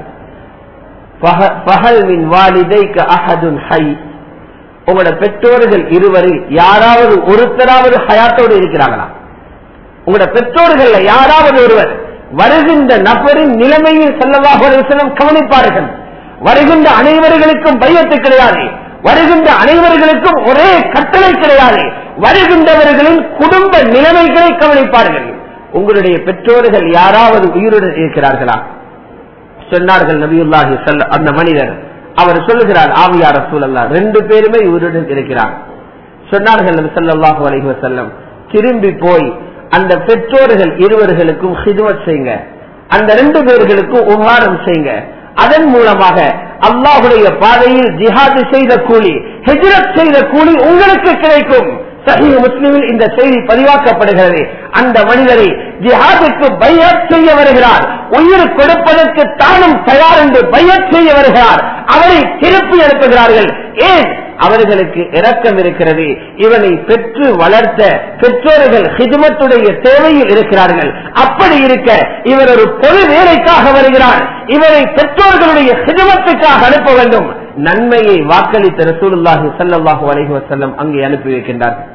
"ஃபஹ- ஃபஹல் மின் வாலிதைக அஹதுன் ஹை உங்களோட பெற்றோர்கள் இருவரில் யாராவது ஒருத்தராவது ஹயாத்தோடு இருக்கிறார்களா உங்களோட பெற்றோர்கள் யாராவது ஒருவர் வருகின்ற நபரின் நிலைமையில் செல்லவாக செல்லும் கவனிப்பார்கள் வருகின்ற அனைவர்களுக்கும் பையத்து கிடையாது வருகின்ற அனைவர்களுக்கும் ஒரே கட்டளை கிடையாது வருகின்றவர்களின் குடும்ப நிலைமைகளை கவனிப்பார்கள் உங்களுடைய பெற்றோர்கள் யாராவது உயிருடன் இருக்கிறார்களா சொன்னார்கள் நபியுல்லாஹி ஸல்ல- அந்த மனிதர் அவர் சொல்லுகிறார் ஆவியார் சூழல்லா ரெண்டு பேருமே உயிருடன் இருக்கிறார் சொன்னார்கள் நபி ஸல்லல்லாஹு அலைஹி வஸல்லம் திரும்பி போய் அந்த பெற்றோர்கள் இருவர்களுக்கும் ஹிதுமத் செய்யுங்க அந்த ரெண்டு பேர்களுக்கும் உபகாரம் செய்யுங்க அதன் மூலமாக அல்லாஹுடைய பாதையில் ஜிஹாது செய்த கூலி ஹிஜ்ரத் செய்த கூலி உங்களுக்கு கிடைக்கும் சஹீஹ் முஸ்லிமில் இந்த செய்தி பதிவாக்கப்படுகிறது அந்த மனிதரை ஜிஹாதுக்கு பையத் செய்ய வருகிறார் உயிர் கொடுப்பதற்கு தானும் தயார் என்று பையத் செய்ய வருகிறார் அவரை திருப்பி அனுப்புகிறார்கள் ஏன் அவர்களுக்கு இரக்கம் இருக்கிறது இவனை பெற்று வளர்த்த பெற்றோர்கள் ஹிதுமத்துடைய தேவையில் இருக்கிறார்கள் அப்படி இருக்க இவர் ஒரு பொது வேலைக்காக வருகிறார் இவரை பெற்றோர்களுடைய ஹிதுமத்துக்காக அனுப்ப வேண்டும் நன்மையை வாக்களித்த ரசூலுல்லாஹி ஸல்லல்லாஹு அலைஹி வஸல்லம் அங்கே அனுப்பி வைக்கின்றார்கள்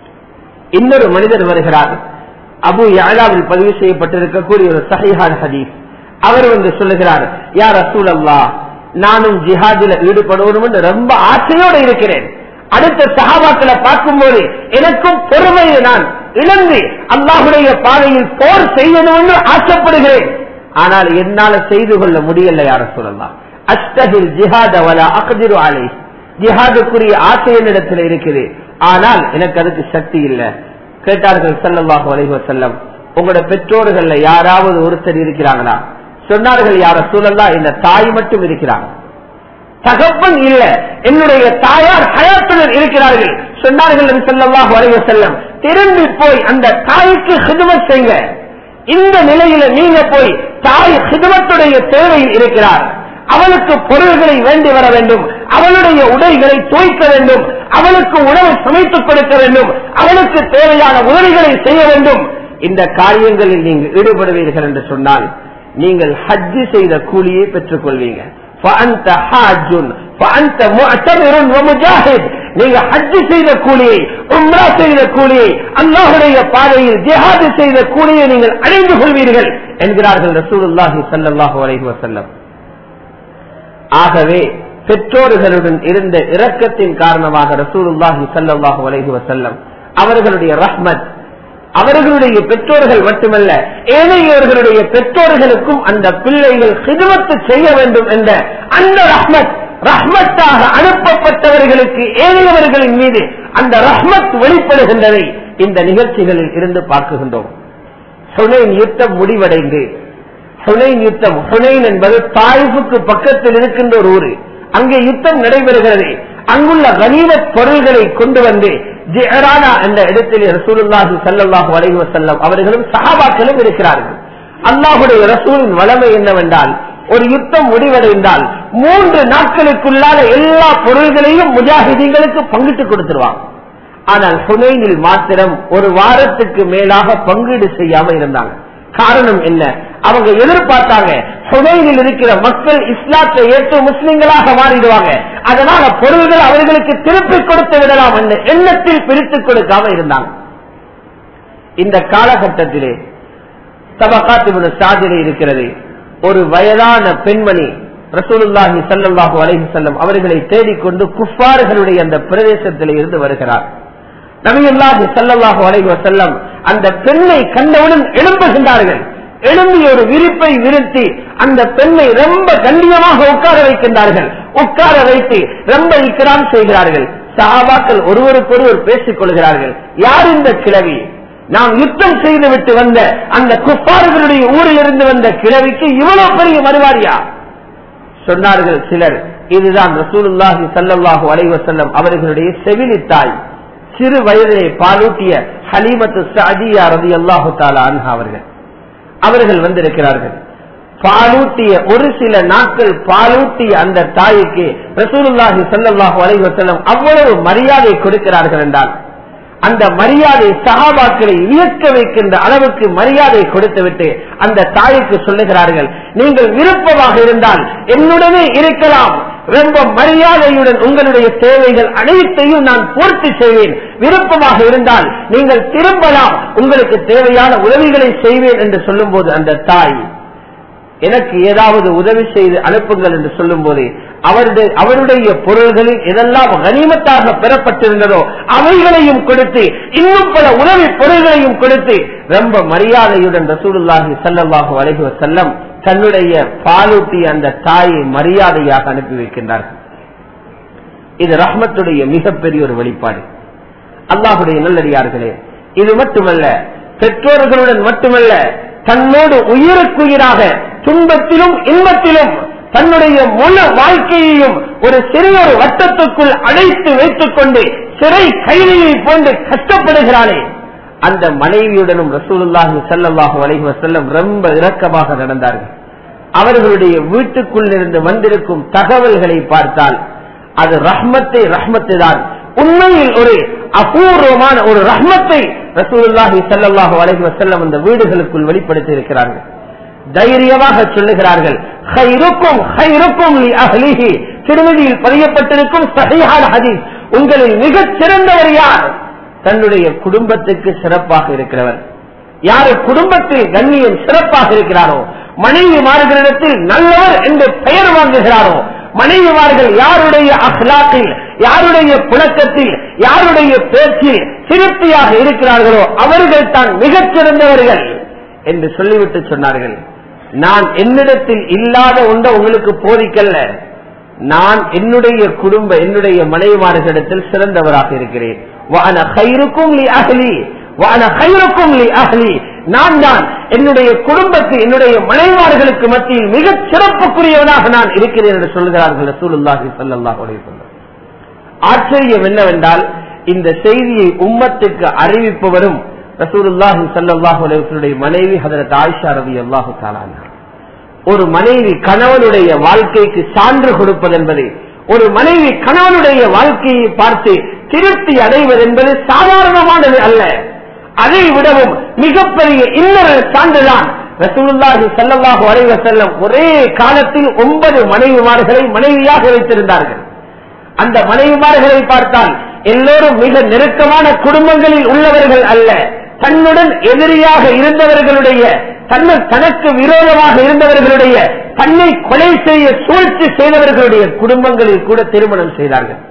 இன்னொரு மனிதர் வருகிறார் அபு யாழாவில் பதிவு செய்யப்பட்டிருக்கக்கூடிய ஒரு சஹிஹான் ஹதீஸ் அவர் வந்து சொல்லுகிறார் யார் ரசூல் அல்லா நானும் ஜிஹாதில ஈடுபடுவோம் என்று ரொம்ப ஆசையோடு இருக்கிறேன் அடுத்த சகாபாக்களை பார்க்கும்போது எனக்கும் பொறுமையை நான் இழந்து அல்லாஹுடைய பாதையில் போர் செய்யணும் என்று ஆசைப்படுகிறேன் ஆனால் என்னால செய்து கொள்ள முடியல யார சொல்லலாம் அஸ்தகில் ஜிஹாத வல அகதிரு ஆலை ஜிஹாதுக்குரிய ஆசை என்னிடத்தில் இருக்குது ஆனால் எனக்கு அதுக்கு சக்தி இல்லை கேட்டார்கள் ஸல்லல்லாஹு அலைஹி வஸல்லம் உங்களோட பெற்றோர்கள்ல யாராவது ஒருத்தர் இருக்கிறாங்களா சொன்னார்கள் யார சூழல்லா இந்த தாய் மட்டும் இருக்கிறாங்க தகப்பன் இல்ல என்னுடைய தாயார் ஹயாத்துடன் இருக்கிறார்கள் சொன்னார்கள் நபி ஸல்லல்லாஹு அலைஹி வஸல்லம் திரும்பி போய் அந்த தாய்க்கு ஹிதுமத் செய்யுங்க இந்த நிலையில நீங்க போய் தாய் ஹிதுமத்துடைய தேவையில் இருக்கிறார் அவளுக்கு பொருள்களை வேண்டி வர வேண்டும் அவளுடைய உடைகளை துவைக்க வேண்டும் அவளுக்கு உணவு சமைத்துக் கொடுக்க வேண்டும் அவளுக்கு தேவையான உதவிகளை செய்ய வேண்டும் இந்த காரியங்களில் நீங்கள் ஈடுபடுவீர்கள் என்று சொன்னால் நீங்கள் ஹஜ்ஜு செய்த கூலியை பெற்றுக் கொள்வீங்க فأنت حاج فأنت معتمر ومجاهد நீங்க ஹஜ்ஜு செய்த கூலியை உம்ரா செய்த கூலியை அல்லாஹுடைய பாதையில் ஜிஹாது செய்த கூலியை நீங்கள் அடைந்து கொள்வீர்கள் என்கிறார்கள் ரசூலுல்லாஹி ஸல்லல்லாஹு அலைஹி வஸல்லம் ஆகவே பெற்றோர்களுடன் இருந்த இரக்கத்தின் காரணமாக ரசூலுல்லாஹி ஸல்லல்லாஹு அலைஹி வஸல்லம் அவர்களுடைய ரஹ்மத் அவர்களுடைய பெற்றோர்கள் மட்டுமல்ல ஏனையவர்களுடைய பெற்றோர்களுக்கும் அந்த பிள்ளைகள் சிதுமத்து செய்ய வேண்டும் என்ற அந்த ரஹ்மத் ரஹ்மத்தாக அனுப்பப்பட்டவர்களுக்கு ஏனையவர்களின் மீது அந்த ரஹ்மத் வெளிப்படுகின்றதை இந்த நிகழ்ச்சிகளில் இருந்து பார்க்குகின்றோம் ஹுனைன் யுத்தம் முடிவடைந்து ஹுனைன் யுத்தம் ஹுனைன் என்பது தாய்ஃபுக்கு பக்கத்தில் இருக்கின்ற ஒரு ஊரு அங்கே யுத்தம் நடைபெறுகிறது அங்குள்ள கனிமத் பொருள்களை கொண்டு வந்து ஜெஹரானா என்ற இடத்தில் ரசூலுல்லாஹி ஸல்லல்லாஹு அலைஹி வஸல்லம் அவர்களும் சஹாபாக்களும் இருக்கிறார்கள் அல்லாஹுடைய ரசூலின் வளமை என்னவென்றால் ஒரு யுத்தம் முடிவடைந்தால் மூன்று நாட்களுக்குள்ளான எல்லா பொருள்களையும் முஜாஹிதீன்களுக்கு பங்கிட்டு கொடுத்துருவாங்க ஆனால் ஹுனைனில் மாத்திரம் ஒரு வாரத்துக்கு மேலாக பங்கீடு செய்யாம இருந்தாங்க காரணம் என்ன அவங்க எதிர்பார்த்தாங்க ஹுனைனில் இருக்கிற மக்கள் இஸ்லாத்தை ஏற்று முஸ்லிம்களாக மாறிடுவாங்க அதனால பொருள்கள் அவர்களுக்கு திருப்பி கொடுத்து விடலாம் என்ற எண்ணத்தில் பிரித்துக் கொடுக்காம இருந்தாங்க இந்த காலகட்டத்திலே தபகாத்து சாதிரை இருக்கிறது ஒரு வயதான பெண்மணி ரசூலுல்லாஹி ஸல்லல்லாஹு அலைஹி வஸல்லம் அவர்களை தேடிக்கொண்டு குஃபார்களுடைய அந்த பிரதேசத்திலே இருந்து வருகிறார் நபியுல்லாஹி ஸல்லல்லாஹு அலைஹி வஸல்லம் அந்த பெண்ணை கண்டவுடன் எழும்புகின்றார்கள் எழும்பி ஒரு விரிப்பை விரித்து அந்த பெண்ணை ரொம்ப கண்ணியமாக உட்கார வைக்கின்றார்கள் உட்கார வைத்து ரொம்ப இக்கராம் செய்கிறார்கள் சஹாபாக்கள் ஒருவருக்கொருவர் பேசிக் கொள்கிறார்கள் யார் இந்த கிழவி நாம் யுத்தம் செய்துவிட்டு வந்த அந்த குப்பாறுகளுடைய ஊரில் இருந்து வந்த கிழவிக்கு இவ்வளவு பெரிய மறுவாரியா சொன்னார்கள் சிலர் இதுதான் ரசூலுல்லாஹி ஸல்லல்லாஹு அலைஹி வஸல்லம் அவர்களுடைய செவிலி தாய் சிறு வயதிலே பாலூட்டிய ஹலீமத்து சஅதியா ரலியல்லாஹு தஆலா அன்ஹா அவர்கள் அவர்கள் வந்திருக்கிறார்கள் பாலூட்டிய ஒரு சில நாட்கள் பாலூட்டிய அந்த தாய்க்கு ரசூலுல்லாஹி ஸல்லல்லாஹு அலைஹி வஸல்லம் அவ்வளவு மரியாதை கொடுக்கிறார்கள் என்றால் அந்த மரியாதை சகாபாக்களை வியக்க வைக்கின்ற அளவுக்கு மரியாதை கொடுத்துவிட்டு அந்த தாய்க்கு சொல்லுகிறார்கள் நீங்கள் விருப்பமாக இருந்தால் என்னுடனே இருக்கலாம் ரொம்ப மரியாதையுடன் உங்களுடைய தேவைகள் அனைத்தையும் நான் பூர்த்தி செய்வேன் விருப்பமாக இருந்தால் நீங்கள் திரும்பலாம் உங்களுக்கு தேவையான உதவிகளை செய்வேன் என்று சொல்லும் போது அந்த தாய் எனக்கு ஏதாவது உதவி செய்து அனுப்புங்கள் என்று சொல்லும் போதே அவருடைய அவருடைய பொருள்களில் எதெல்லாம் கனிமத்தாக பெறப்பட்டிருந்ததோ அவைகளையும் கொடுத்து இன்னும் பல உதவி பொருள்களையும் கொடுத்து ரொம்ப மரியாதையுடன் ரசூலுல்லாஹி ஸல்லல்லாஹு அலைஹி வஸல்லம் தன்னுடைய பாலூட்டி அந்த தாயை மரியாதையாக அனுப்பி வைக்கின்றார்கள் இது ரஹ்மத்துடைய மிகப்பெரிய ஒரு வெளிப்பாடு அல்லாஹுடைய நல்லடியார்களே இது மட்டுமல்ல பெற்றோர்களுடன் மட்டுமல்ல தன்னோடு உயிருக்குயிராக துன்பத்திலும் இன்பத்திலும் தன்னுடைய முழு வாழ்க்கையையும் ஒரு சிறிய ஒரு வட்டத்துக்குள் அடைத்து வைத்துக் கொண்டு சிறை கைதியை போன்று கஷ்டப்படுகிறானே அந்த மனைவியுடனும் ரசூலுல்லாஹி ஸல்லல்லாஹு அலைஹி வஸல்லம் ரொம்ப இரக்கமாக நடந்தார்கள் அவர்களுடைய வீட்டுக்குள் இருந்து வந்திருக்கும் தகவல்களை பார்த்தால் அது ரஹ்மத்தை ரஹ்மத்து தான் உண்மையில் ஒரு அபூர்வமான ஒரு ரஹ்மத்தை ரசூலுல்லாஹி ஸல்லல்லாஹு அலைஹி வஸல்லம் அந்த வீடுகளுக்குள் வெளிப்படுத்தி இருக்கிறார்கள் தைரியமாக சொல்லுகிறார்கள் "ஹைருக்கும் ஹைருக்கும் லி அஹ்லிஹி." திருமதியில் பதியப்பட்டிருக்கும் சஹீஹான ஹதீஸ் உங்களில் மிகச் சிறந்தவர் யார் தன்னுடைய குடும்பத்துக்கு சிறப்பாக இருக்கிறவர் யாரு குடும்பத்தில் கண்ணியம் சிறப்பாக இருக்கிறாரோ மனைவிமார்களிடத்தில் நல்லவர் என்று பெயர் வாங்குகிறாரோ மனைவிமார்கள் யாருடைய அஹ்லாக்கில் யாருடைய புழக்கத்தில் யாருடைய பேச்சில் திருப்தியாக இருக்கிறார்களோ அவர்கள் தான் மிகச் சிறந்தவர்கள் என்று சொல்லிவிட்டு சொன்னார்கள் நான் என்னிடத்தில் இல்லாத ஒன்றை உங்களுக்கு போதிக்கல்ல நான் என்னுடைய குடும்ப என்னுடைய மனைவிமார்களிடத்தில் சிறந்தவராக இருக்கிறேன் وَأَنَ خَيْرُكُمْ لِأَهْلِي وَأَنَ خَيْرُكُمْ لِأَهْلِي நான் தான் என்னுடைய குடும்பத்து என்னுடைய மனைவார்களுக்கு மத்தியில் மிகச் சிறப்புக்குரியவனாக நான் இருக்கிறேன் என்று சொல்கிறார்கள் ரசூலுல்லாஹி ஸல்லல்லாஹு அலைஹி வஸல்லம் ஆச்சரியம் என்னவென்றால் இந்த செய்தியை உம்மத்துக்கு அறிவிப்பவரும் ரசூலுல்லாஹி ஸல்லல்லாஹு அலைஹி வஸல்லம் மனைவி ஹஜரத் ஆயிஷா ரலியல்லாஹு தஆலா அன்ஹா ஒரு மனைவி கணவனுடைய வாழ்க்கைக்கு சான்று கொடுப்பது என்பது ஒரு மனைவி கணவனுடைய வாழ்க்கையை பார்த்து திருப்தி அடைவது என்பது சாதாரணமானது அல்ல அதை விடவும் மிகப்பெரிய இன்னொரு சான்றுதான் ரசூலுல்லாஹி ஸல்லல்லாஹு அலைஹி வஸல்லம் ஒரே காலத்தில் ஒன்பது மனைவிமார்களை மனைவியாக வைத்திருந்தார்கள் அந்த மனைவிமார்களை பார்த்தால் எல்லோரும் மிக நெருக்கமான குடும்பங்களில் உள்ளவர்கள் அல்ல தன்னுடன் எதிரியாக இருந்தவர்களுடைய தன்னை தனக்கு விரோதமாக இருந்தவர்களுடைய தன்னை கொலை செய்ய சூழ்ச்சி செய்தவர்களுடைய குடும்பங்களில் கூட திருமணம் செய்தார்கள்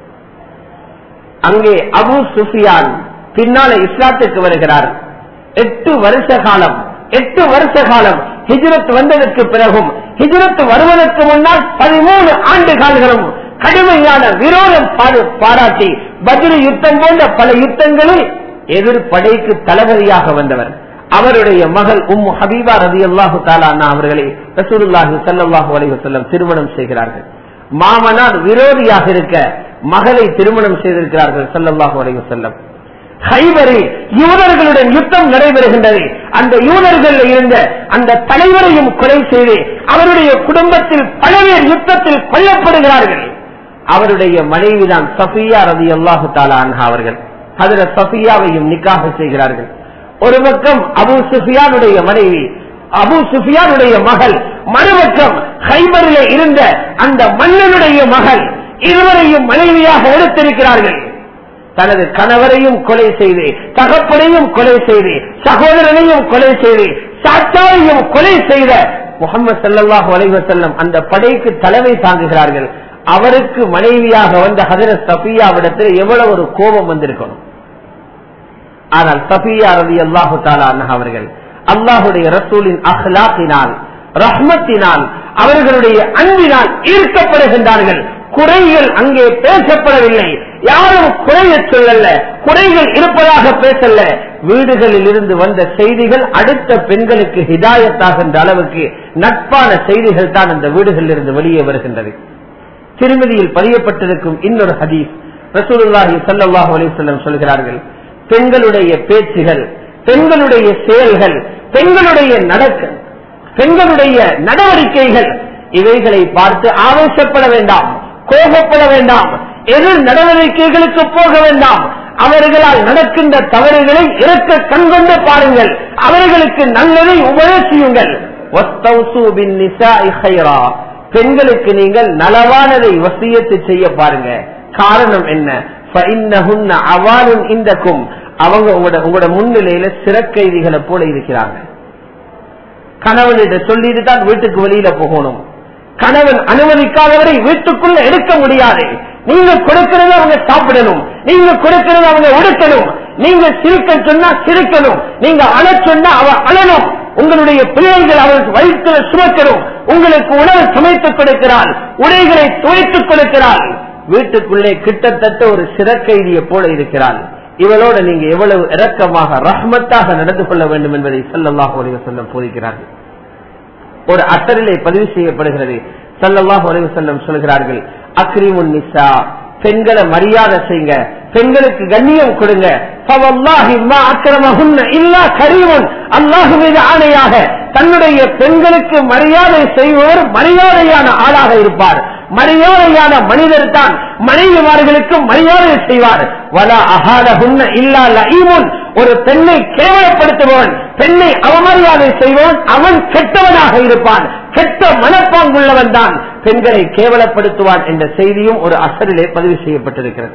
அங்கே அபு சுஃபியான் பின்னால இஸ்லாத்துக்கு வருகிறார் எட்டு வருஷ காலம் எட்டு வருஷ காலம் ஹிஜ்ரத் வந்ததற்கு பிறகும் ஹிஜ்ரத் வருவதற்கு முன்னால் பதிமூணு ஆண்டு காலங்களும் கடுமையான விரோதம் பாடு- பாராட்டி பதில் யுத்தம் போன்ற பல யுத்தங்களில் எதிர்ப்படைக்கு தளபதியாக வந்தவர் அவருடைய மகள் உம் ஹபீபா ரதி அல்லாஹு தாலானா அவர்களை ரசூலுல்லாஹி ஸல்லல்லாஹு அலைஹி வஸல்லம் திருமணம் செய்கிறார்கள் மாமனார் விரோதியாக இருக்க மகளை திருமணம் செய்திருக்கிறார்கள் ஸல்லல்லாஹு அலைஹி வஸல்லம் ஹைபரில் யூதர்களுடன் யுத்தம் நடைபெறுகின்றது அந்த யூதர்கள் இருந்த அந்த தலைவரையும் கொலை செய்து அவருடைய குடும்பத்தில் பல பேர் யுத்தத்தில் கொல்லப்படுகிறார்கள் அவருடைய மனைவிதான் சஃபியா ரதி அல்லாஹு தாலா அன்ஹா அவர்கள் அதில் சஃபியாவையும் நிக்காக செய்கிறார்கள் ஒரு பக்கம் அபு சுஃபியானுடைய மனைவி அபு சுஃபியானுடைய மகள் மறுபக்கம் ஹைபரிலே இருந்த அந்த மன்னனுடைய மகள் இருவரையும் மனைவியாக எடுத்திருக்கிறார்கள் தனது கணவரையும் கொலை செய்து தகப்பனையும் கொலை செய்து சகோதரனையும் கொலை செய்து சாத்தாவையும் கொலை செய்த முகமது ஸல்லல்லாஹு அலைஹி வஸல்லம் அந்த படைக்கு தலைமை தாங்குகிறார்கள் அவருக்கு மனைவியாக வந்த ஹதரத் சஃபியாவிடத்தில் எவ்வளவு ஒரு கோபம் வந்திருக்கணும் ஆனால் சஃபியா ரவி அல்லாஹு தாலா அன்ஹா அவர்கள் அல்லாஹுடைய ரசூலின் அஹ்லாத்தினால் ரஹ்மத்தினால் அவர்களுடைய அன்பினால் ஈர்க்கப்படுகின்றார்கள் குறைகள் அங்கே பேசப்படவில்லை யாரும் குறைய சொல்லல குறைகள் இருப்பதாக பேசல வீடுகளில் இருந்து வந்த செய்திகள் அடுத்த பெண்களுக்கு ஹிதாயத்தாகின்ற அளவுக்கு நட்பான செய்திகள் தான் அந்த வீடுகளில் இருந்து வெளியே வருகின்றது திருமதியில் பதியப்பட்டிருக்கும் இன்னொரு ஹதீஸ் ரசூலுல்லாஹி ஸல்லல்லாஹு அலைஹி வஸல்லம் சொல்கிறார்கள் பெண்களுடைய பேச்சுகள் பெண்களுடைய செயல்கள் பெண்களுடைய நடக்க பெண்களுடைய நடவடிக்கைகள் இவைகளை பார்த்து ஆவேசப்பட வேண்டாம் கோபப்பட வேண்டாம் எதிர் நடவடிக்கைகளுக்கு போக வேண்டாம் அவர்களால் நடக்கின்ற தவறுகளை இறக்க கண்கொண்டு பாருங்கள் அவர்களுக்கு நல்லதை உபதேசியுங்கள் பெண்களுக்கு நீங்கள் நலவானதை வசியத்து செய்ய பாருங்க காரணம் என்ன அவாலும் இந்தக்கும் அவங்க உங்களோட உங்களோட முன்னிலையில சிறக்கைதிகளை போல இருக்கிறாங்க கணவனிட சொல்லிட்டு தான் வீட்டுக்கு வெளியில போகணும் கணவன் அனுமதிக்காதவரை வீட்டுக்குள்ள எடுக்க முடியாது நீங்க கொடுக்கிறது அவங்க சாப்பிடணும் நீங்க கொடுக்கிறது அவங்க உடுக்கணும் நீங்க சிரிக்க சொன்னா சிரிக்கணும் நீங்க அழ சொன்னா அவ அழணும் உங்களுடைய பிள்ளைகள் அவருக்கு வயிற்றுல சுமக்கணும் உங்களுக்கு உணவு சமைத்துக் கொடுக்கிறாள் உடைகளை துவைத்துக் கொடுக்கிறாள் வீட்டுக்குள்ளே கிட்டத்தட்ட ஒரு சிறக்கைதியை போல இருக்கிறாள் இவளோட நீங்க எவ்வளவு இரக்கமாக ரஹ்மத்தாக நடந்து கொள்ள வேண்டும் என்பதை சல்லல்லாஹு அலைஹி வஸல்லம் போதிக்கிறார்கள் ஒரு அசரிலே பதிவு செய்யப்படுகிறது சல்லல்லாஹு அலைஹி வஸல்லம் சொல்கிறார்கள் அக்ரிமுன் நிசா பெண்களை மரியாதை செய்யுங்க பெண்களுக்கு கண்ணியம் கொடுங்க அல்லாஹு மீது ஆணையாக தன்னுடைய பெண்களுக்கு மரியாதை செய்பவர் மரியாதையான ஆளாக இருப்பார் மரியாதையான மனிதர் தான் மனைவிமார்களுக்கு மரியாதை செய்வார் வல அகாதகுன்ன இல்லா லஈமுன் ஒரு பெண்ணை கேவலப்படுத்துபவன் பெண்ணை அவமரியாதை செய்பவன் அவன் கெட்டவனாக இருப்பான் கெட்ட மனப்பாங்குள்ளவன் தான் பெண்களை கேவலப்படுத்துவான் என்ற செய்தியும் ஒரு அசரிலே பதிவு செய்யப்பட்டிருக்கிறது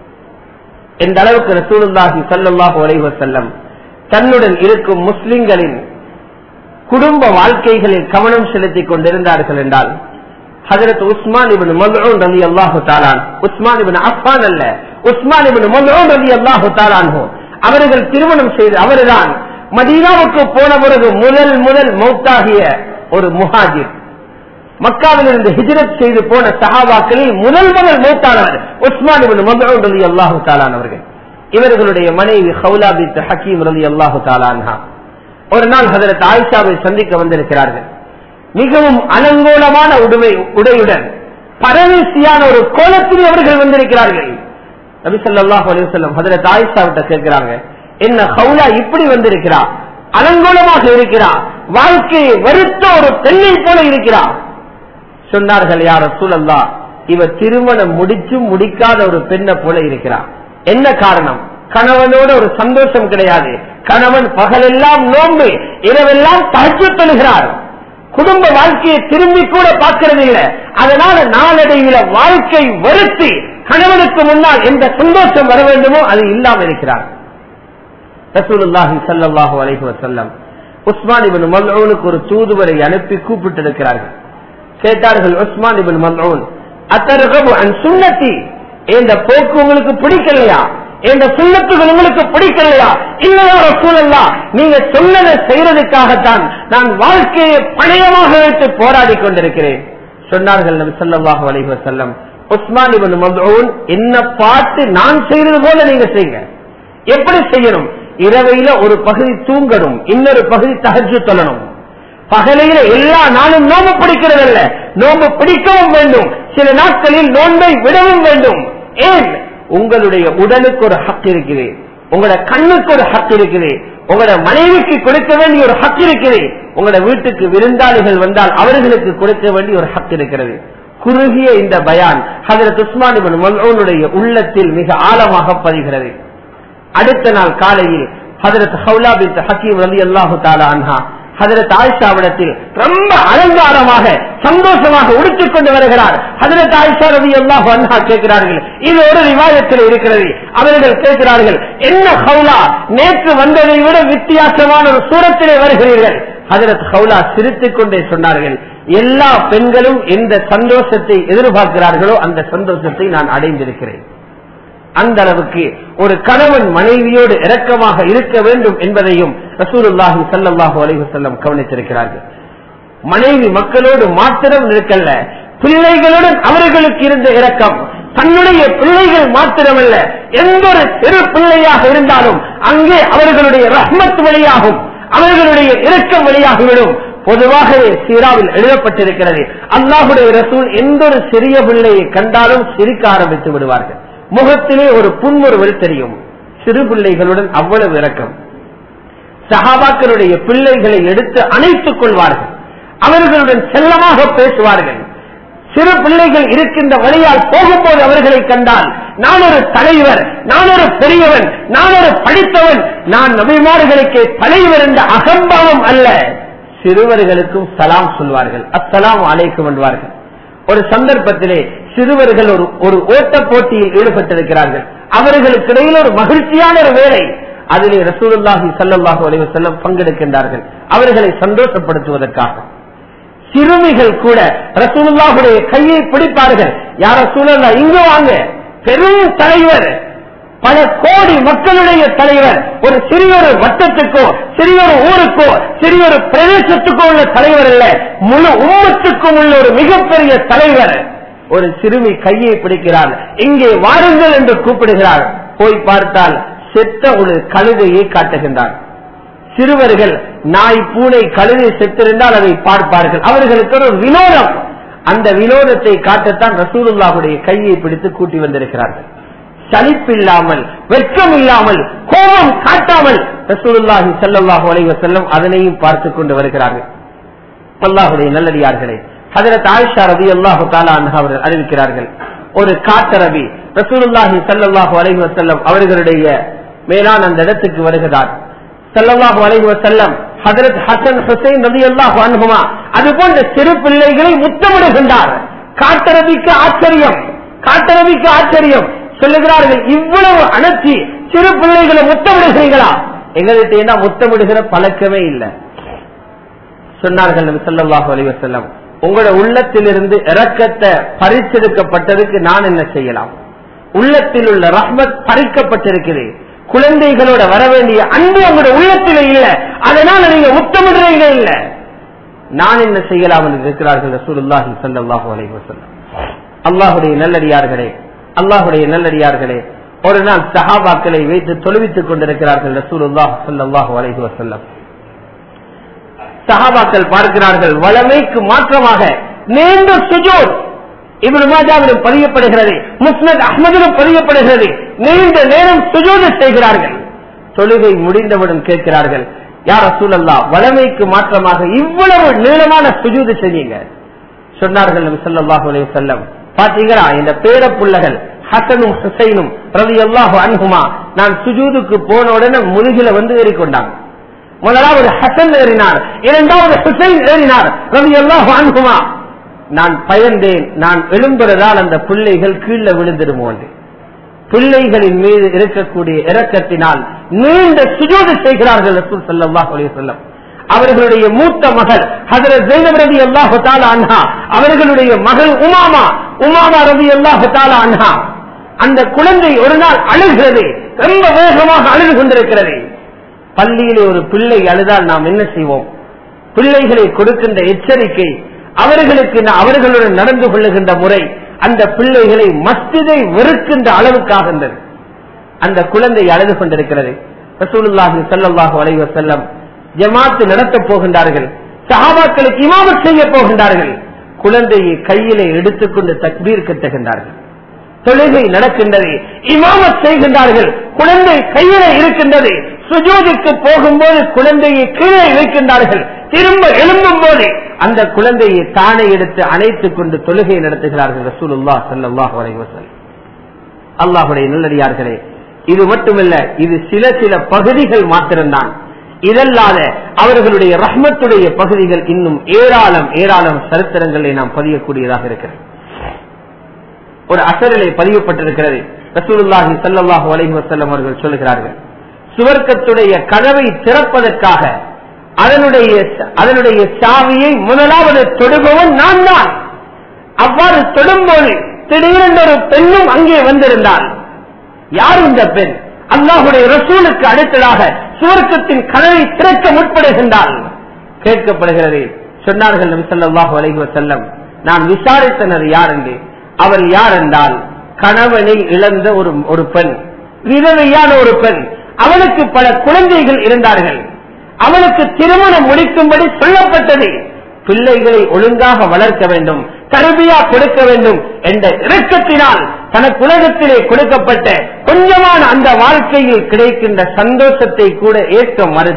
எந்த அளவுக்கு ரசூலுல்லாஹி சல்லாஹூ அலைவ செல்லம் தன்னுடன் இருக்கும் முஸ்லிம்களின் குடும்ப வாழ்க்கைகளில் கவனம் செலுத்திக் கொண்டிருந்தார்கள் என்றால் ஹதரத் உஸ்மான் இபின் மல்ஊன் ரலி அல்லாஹு தாலான் உஸ்மான் இபின் அஃபான் அல்ல உஸ்மான் இபின் மல்ஊன் ரலி அல்லாஹு தாலான் அவர்கள் திருமணம் செய்து அவர்தான் மதீனாவுக்கு போன பிறகு முதல் முதல் மௌத்தாகிய ஒரு முஹாஜிர் மக்காவிலிருந்து ஹிஜரத் செய்து போன சஹாபாக்களில் முதல் முதல் மௌத்தானவர் உஸ்மான் இபின் மல்ஊன் ரலி அல்லாஹு தாலான் அவர்கள் இவர்களுடைய மனைவி ஹவுலா பித் ஹக்கீம் ரலி அல்லாஹு தாலான்ஹா ஒரு நாள் ஹதரத் ஆயிஷாவை சந்திக்க வந்திருக்கிறார்கள் மிகவும் அலங்கோலமான உடுமை உடையுடன் பரவசியான ஒரு கோலத்தில் அவர்கள் வந்திருக்கிறார்கள் நபி சொல்லாஹு அலிவசல்லம் ஹதரத் ஆயிஷா விட்ட கேட்கிறாங்க என்ன ஹவுலா இப்படி வந்திருக்கிறா அலங்கோலமாக இருக்கிறா வாழ்க்கையை வருத்த ஒரு பெண்ணை போல இருக்கிறா சொன்னார்கள் யார் சூழல்லா இவர் திருமணம் முடிச்சும் முடிக்காத ஒரு பெண்ணை போல இருக்கிறா என்ன காரணம் கணவனோட ஒரு சந்தோஷம் கிடையாது கணவன் பகலெல்லாம் நோம்பு இரவெல்லாம் தச்சு தொழுகிறார் குடும்ப வாழ்க்கையை திரும்பி கூட பார்க்கறது இல்லை அதனால நாளடைவில வாழ்க்கை வருத்தி கணவனுக்கு முன்னால் எந்த சந்தோஷம் வர வேண்டுமோ அது இல்லாமல் இருக்கிறார் ரசூலுல்லாஹி சல்லாஹூ அலைஹி வசல்லம் உஸ்மான் இபின் மல்ஊனுக்கு ஒரு தூதுவரை அனுப்பி கூப்பிட்டு இருக்கிறார்கள் கேட்டார்கள் உஸ்மான் இபின் மல்ஊன் அத்தரகபு அன் சுண்ணத்தி இந்த போக்கு உங்களுக்கு பிடிக்கலையா இந்த சுண்ணத்துகள் உங்களுக்கு பிடிக்கலையா இல்லையா சூழல்லா நீங்க சொன்னதை செய்யறதுக்காகத்தான் நான் வாழ்க்கையை பணையமாக வைத்து போராடி கொண்டிருக்கிறேன் சொன்னார்கள் நபி ஸல்லல்லாஹு அலைஹி வஸல்லம் உஸ்மான் இப்னு மத்ஊன் என்ன பார்த்து நான் செய்யறது போல நீங்க செய்யுங்க எப்படி செய்யணும் இரவையில ஒரு பகுதி தூங்கணும் இன்னொரு பகுதி தகஜு தொழணும் பகலையில எல்லா நாளும் நோம்பு பிடிக்கிறது அல்ல நோம்பு பிடிக்கவும் வேண்டும் சில நாட்களில் நோன்பை விடவும் வேண்டும் ஏன் உங்களுடைய உடலுக்கு ஒரு ஹக் இருக்குது உங்களோட கண்ணுக்கு ஒரு ஹக் இருக்குது உங்களோட மனைவிக்கு கொடுக்க வேண்டிய ஒரு ஹக் இருக்குது உங்களோட வீட்டுக்கு விருந்தாளிகள் வந்தால் அவர்களுக்கு கொடுக்க வேண்டிய ஒரு ஹக் இருக்கிறது குறுகிய இந்த பயான் ஹதரத் உஸ்மான் இப்னு மல்ஊனுடைய உள்ளத்தில் மிக ஆழமாக பதிகிறது அடுத்த நாள் காலையில் ஹதரத் ஹவுலா பின் ஹக்கீம் ரலி அல்லாஹு தாலா அன்ஹா ஹதரத் ஆயிஷாவிடத்தில் ரொம்ப அலங்காரமாக சந்தோஷமாக உடுத்திக் கொண்டு வருகிறார் ஹதரத் ஆயிஷா ரவி அல்லாஹ் அன்ஹா கேட்கிறார்கள் இது ஒரு விவாதத்தில் இருக்கிறது அவர்கள் கேட்கிறார்கள் என்ன ஹவுலா நேற்று வந்ததை விட வித்தியாசமான ஒரு சூரத்திலே வருகிறீர்கள் ஹதரத் ஹவுலா சிரித்துக் கொண்டே சொன்னார்கள் எல்லா பெண்களும் எந்த சந்தோஷத்தை எதிர்பார்க்கிறார்களோ அந்த சந்தோஷத்தை நான் அடைந்திருக்கிறேன் அந்த அளவுக்கு ஒரு கணவன் மனைவியோடு இரக்கமாக இருக்க வேண்டும் என்பதையும் ரசூலுல்லாஹி சல்லாஹூ அலைஹி செல்லம் கவனித்திருக்கிறார்கள் மனைவி மக்களோடு மாத்திரம் இருக்கல்ல பிள்ளைகளுடன் அவர்களுக்கு இருந்த இரக்கம் தன்னுடைய பிள்ளைகள் மாத்திரமல்ல எந்த ஒரு சிறு பிள்ளையாக இருந்தாலும் அங்கே அவர்களுடைய ரஹ்மத் வழியாகும் அவர்களுடைய இரக்கம் வழியாகிவிடும் பொதுவாகவே சீராவில் எழுதப்பட்டிருக்கிறது அல்லாஹுடைய ரசூல் எந்த ஒரு சிறிய பிள்ளையை கண்டாலும் சிரிக்க ஆரம்பித்து விடுவார்கள் முகத்திலே ஒரு புன்முறுவல் தெரியும் சிறு பிள்ளைகளுடன் அவ்வளவு இரக்கம் சஹாபாக்களுடைய பிள்ளைகளை எடுத்து அணைத்துக் கொள்வார்கள் அவர்களுடன் செல்லமாக பேசுவார்கள் சிறு பிள்ளைகள் இருக்கின்ற வழியால் போகும்போது அவர்களை கண்டால் நான் ஒரு தலைவர் நான் ஒரு பெரியவன் நான் ஒரு படித்தவன் நான் நபிமார்களுக்கு தலைவர் என்ற அகம்பாவம் அல்ல சிறுவர்களுக்கும் சலாம் சொல்வார்கள் அஸ்ஸலாம் அலைக்கும் என்பார்கள் ஒரு சந்தர்ப்பத்திலே சிறுவர்கள் ஒரு ஒரு ஓட்ட போட்டியில் ஈடுபட்டிருக்கிறார்கள் அவர்களுக்கு இடையில் ஒரு மகிழ்ச்சியான ஒரு வேலை அதிலே ரசூலுல்லாஹி ஸல்லல்லாஹு அலைஹி வஸல்லம் பங்கெடுக்கின்றார்கள் அவர்களை சந்தோஷப்படுத்துவதற்காக சிறுமிகள் கூட ரசூலுல்லாஹுடைய கையை பிடிப்பார்கள் யார சூழல்ல இங்கு வாங்க பெரும் தலைவர் பல கோடி மக்களுடைய தலைவர் ஒரு சிறியொரு வட்டத்துக்கோ சிறியொரு ஊருக்கோ சிறியொரு பிரதேசத்துக்கோ உள்ள தலைவர் அல்ல முழு உம்மத்துக்கும் உள்ள ஒரு மிகப்பெரிய தலைவர் ஒரு சிறுமி கையை பிடிக்கிறார் இங்கே வாருங்கள் என்று கூப்பிடுகிறார் போய் பார்த்தால் செத்த ஒரு கழுதையை காட்டுகின்றார் சிறுவர்கள் நாய் பூனை கழுதை செத்திருந்தால் அதை பார்ப்பார்கள் அவர்களுக்கு ஒரு வினோதம் அந்த வினோதத்தை காட்டத்தான் ரசூலுல்லாஹுடைய கையை பிடித்து கூட்டி வந்திருக்கிறார்கள் சலிப்பில்லாமல் வெட்கம் இல்லாமல் கோபம் காட்டாமல் ரசூலுல்லாஹி ஸல்லல்லாஹு அலைஹி வஸல்லம் அதனையும் பார்த்து கொண்டு வருகிறார்கள் அல்லாஹுடைய நல்லடியார்களே ஹஜரத் ஆயிஷா ரலியல்லாஹு தஆலா அன்ஹா அவர்கள் அறிவிக்கிறார்கள் ஒரு காட்டரபி ரசூலுல்லாஹி ஸல்லல்லாஹு அலைஹி வஸல்லம் அவர்களுடைய மேலான அந்த இடத்துக்கு வருகிறார் ஸல்லல்லாஹு அலைஹி வஸல்லம் ஹஜரத் ஹசன் ஹுசைன் ரலியல்லாஹு அன்ஹுமா அது போன்ற சிறு பிள்ளைகளை முத்தமிடுகின்றார் காட்டரபிக்கு ஆச்சரியம் காட்டரபிக்கு ஆச்சரியம் சொல்லுகிறார்கள் இவ்வளவு அணைச்சி சிறு பிள்ளைகளை முத்தமிடுகிறீங்களா எங்கள்கிட்ட என்ன முத்தமிடுகிற பழக்கமே இல்லை சொன்னார்கள் நபி ஸல்லல்லாஹு அலைஹி வஸல்லம் உங்களோட உள்ளத்திலிருந்து இரக்கத்தை பறிச்செடுக்கப்பட்டதுக்கு நான் என்ன செய்யலாம் உள்ளத்தில் உள்ள ரஹ்மத் பறிக்கப்பட்டிருக்கிறது குழந்தைகளோட வர வேண்டிய அன்பு உங்களோட உள்ளத்தில இல்ல அதனால நீங்க முத்தமிடுறீங்க இல்ல நான் என்ன செய்யலாம் என்று இருக்கிறார்கள் ரசூலுல்லாஹி ஸல்லல்லாஹு அலைஹி வஸல்லம் அல்லாஹுடைய நல்லடியார்களே அல்லாஹுடைய நல்லடியார்களே ஒரு நாள் சஹாபாக்களை வைத்து தொழுவித்துக் கொண்டிருக்கிறார்கள் ரசூலுல்லாஹ் ஸல்லல்லாஹு அலைஹி வஸல்லம் சஹாபாக்கள் பார்க்கிறார்கள் வளமைக்கு மாற்றமாக நீண்ட சுஜூத் இப்னு மாஜாவிலும் பதியப்படுகிறது முஸ்னத் அஹ்மதிலும் பதியப்படுகிறது நீண்ட நேரம் சுஜூது செய்கிறார்கள் தொழுகை முடிந்தவுடன் கேட்கிறார்கள் யார் ரசூலல்லா வளமைக்கு மாற்றமாக இவ்வளவு நீளமான சுஜூது செய்யுங்க சொன்னார்கள் நபி ஸல்லல்லாஹு அலைஹி வஸல்லம் பாத்தீங்களா இந்த பேர புள்ளகள் ஹசனும் ஹுசைனும் ரலியல்லாஹு அன்ஹுமா நான் சுஜூதுக்கு போன உடனே முதுகில வந்து ஏறிக்கொண்டாங்க முதலாவது ஹசன் ஏறினார் இரண்டாவது ஹுசைன் ஏறினார் ரலியல்லாஹு அன்ஹுமா நான் பயந்தேன் நான் எழும்புறதால் அந்த பிள்ளைகள் கீழே விழுந்துடுமோ என்று பிள்ளைகளின் மீது இருக்கக்கூடிய இரக்கத்தினால் நீண்ட சுஜூது செய்கிறார்கள் ரசூல் ஸல்லல்லாஹு அலைஹி வஸல்லம் அவர்களுடைய மூத்த மகள் ஹதரத் ஜெயினப் ரதி அல்லாஹு தாலா அன்ஹா அவர்களுடைய மகள் உமாமா உமாமா ரதி அல்லாஹு தாலா அன்ஹா அந்த குழந்தை ஒரு நாள் அழுகிறது ரொம்ப வேகமாக அழுது கொண்டிருக்கிறது பள்ளியிலே ஒரு பிள்ளை அழுதால் நாம் என்ன செய்வோம் பிள்ளைகளை கொடுக்கின்ற எச்சரிக்கை அவர்களுக்கு அவர்களுடன் நடந்து கொள்ளுகின்ற முறை அந்த பிள்ளைகளை மஸ்திதை வெறுக்கின்ற அளவுக்காகின்றது அந்த குழந்தை அழுது கொண்டிருக்கிறது ரசூலுல்லாஹி ஸல்லல்லாஹு அலைஹி வஸல்லம் ஜமாத்து நடத்தப் போகின்றார்கள் சஹாபாக்களுக்கு இமாமத் செய்ய போகின்றார்கள் குழந்தையை கையிலே எடுத்துக்கொண்டு தக்பீர் கட்டுகின்றார்கள் தொழுகை நடக்கின்றது இமாமத் செய்கின்றார்கள் குழந்தை கையில இருக்கின்றது சுஜோதிக்கு போகும்போது குழந்தையை கீழே வைக்கின்றார்கள் திரும்ப எழும்பும் போது அந்த குழந்தையை தானே எடுத்து அணைத்துக் கொண்டு தொழுகை நடத்துகிறார்கள் ரசூலுல்லா ஸல்லல்லாஹு அலைஹி வஸல்லம் அல்லாஹுடைய நல்லடியார்களே இது மட்டுமல்ல இது சில சில பகுதிகள் மாத்திரம்தான் இதல்லாத அவர்களுடைய ரஹ்மத்துடைய பகுதிகள் இன்னும் ஏராளம் ஏராளம் சரித்திரங்களை நாம் பதியக்கூடியதாக இருக்கிறது ஒரு அசரிலே பதியப்பட்டிருக்கிறது ரசூலுல்லாஹி ஸல்லல்லாஹு அலைஹி வஸல்லம் அவர்கள் சொல்லுகிறார்கள் சுவர்க்கத்துடைய கதவை திறப்பதற்காக அதனுடைய அதனுடைய சாவியை முதலாவது தொடுபவன் நான் தான் அவ்வாறு தொடும்போது திடீரென்று ஒரு பெண்ணும் அங்கே வந்திருந்தாள் யார் இந்த பெண் அல்லாஹுடைய ரசூலுக்கு அடுத்ததாக சுவர்க்கத்தின் கதவை திறக்க முற்படுகின்றாள் கேட்கப்படுகிறது சொன்னார்கள் நபி ஸல்லல்லாஹு அலைஹி வஸல்லம் நான் விசாரித்தனர் யார் என்று அவர் யார் என்றால் கணவனை இழந்த ஒரு ஒரு பெண் விதவையான ஒரு பெண் அவளுக்கு பல குழந்தைகள் இருந்தார்கள் அவளுக்கு திருமணம் முடிக்கும்படி சொல்லப்பட்டது பிள்ளைகளை ஒழுங்காக வளர்க்க வேண்டும் தருபியா கொடுக்க வேண்டும் என்ற இறக்கத்தினால் தனக்கு உலகத்திலே கொடுக்கப்பட்ட கொஞ்சமான அந்த வாழ்க்கையில் கிடைக்கின்ற சந்தோஷத்தை கூட ஏற்க மறுத்து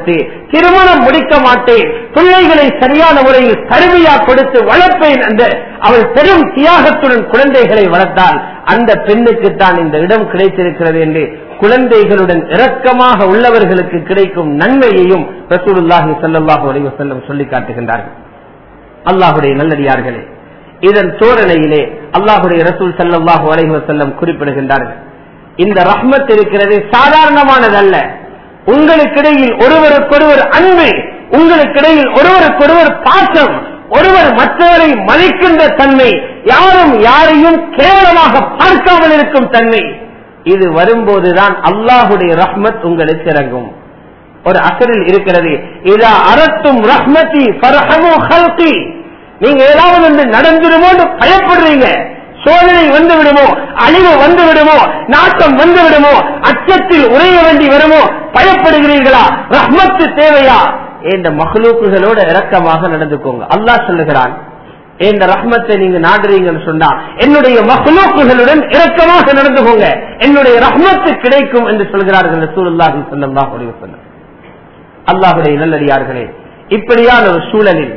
திருமணம் முடிக்க மாட்டேன் பிள்ளைகளை சரியான முறையில் கருவியா கொடுத்து வளர்ப்பேன் என்று அவள் பெரும் தியாகத்துடன் குழந்தைகளை வளர்த்தால் அந்த பெண்ணுக்கு தான் இந்த இடம் கிடைத்திருக்கிறது என்று குழந்தைகளுடன் இரக்கமாக உள்ளவர்களுக்கு கிடைக்கும் நன்மையையும் ரசூலுல்லாஹி ஸல்லல்லாஹு அலைஹி வஸல்லம் சொல்லி காட்டுகின்றார்கள் அல்லாஹுடைய நல்லடியார்களே இதன் தோரணையிலே அல்லாஹுடைய ரசூல் ஸல்லல்லாஹு அலைஹி வஸல்லம் குறிப்பிடுகின்றார்கள் இந்த ரஹ்மத் இருக்கிறது சாதாரணமானதல்ல உங்களுக்கிடையில் ஒருவருக்கொருவர் அன்பு உங்களுக்கிடையில் ஒருவருக்கொருவர் பாசம் ஒருவர் மற்றவரை மதிக்கின்ற தன்மை யாரும் யாரையும் கேவலமாக பார்க்காமல் இருக்கும் தன்மை இது வரும்போதுதான் அல்லாஹுடைய ரஹ்மத் உங்களுக்கு இறங்கும் ஒரு அசரில் இருக்கிறது இதா அறத்தும் ரஹ்மதி ஃபர்ஹமு ஹல்கி நீங்க ஏதாவது ஒன்று நடந்துடுமோன்னு பயப்படுறீங்க சோதனை வந்து விடுமோ அழிவு வந்து விடுமோ நாட்டம் வந்து விடுமோ அச்சத்தில் உரைய வேண்டி வருமோ பயப்படுகிறீர்களா ரஹ்மத்து தேவையா இந்த மகளூக்குகளோட இரக்கமாக நடந்துக்கோங்க அல்லாஹ் சொல்லுகிறான் இந்த ரஹ்மத்தை நீங்க நாடுறீங்கன்னு சொன்னா என்னுடைய மகளூக்குகளுடன் இரக்கமாக நடந்துக்கோங்க என்னுடைய ரஹ்மத்து கிடைக்கும் என்று சொல்கிறார்கள் ரசூலுல்லாஹி ஸல்லல்லாஹு அலைஹி வஸல்லம் அல்லாஹுடைய நல்லடியார்களே இப்படியான ஒரு சூழலில்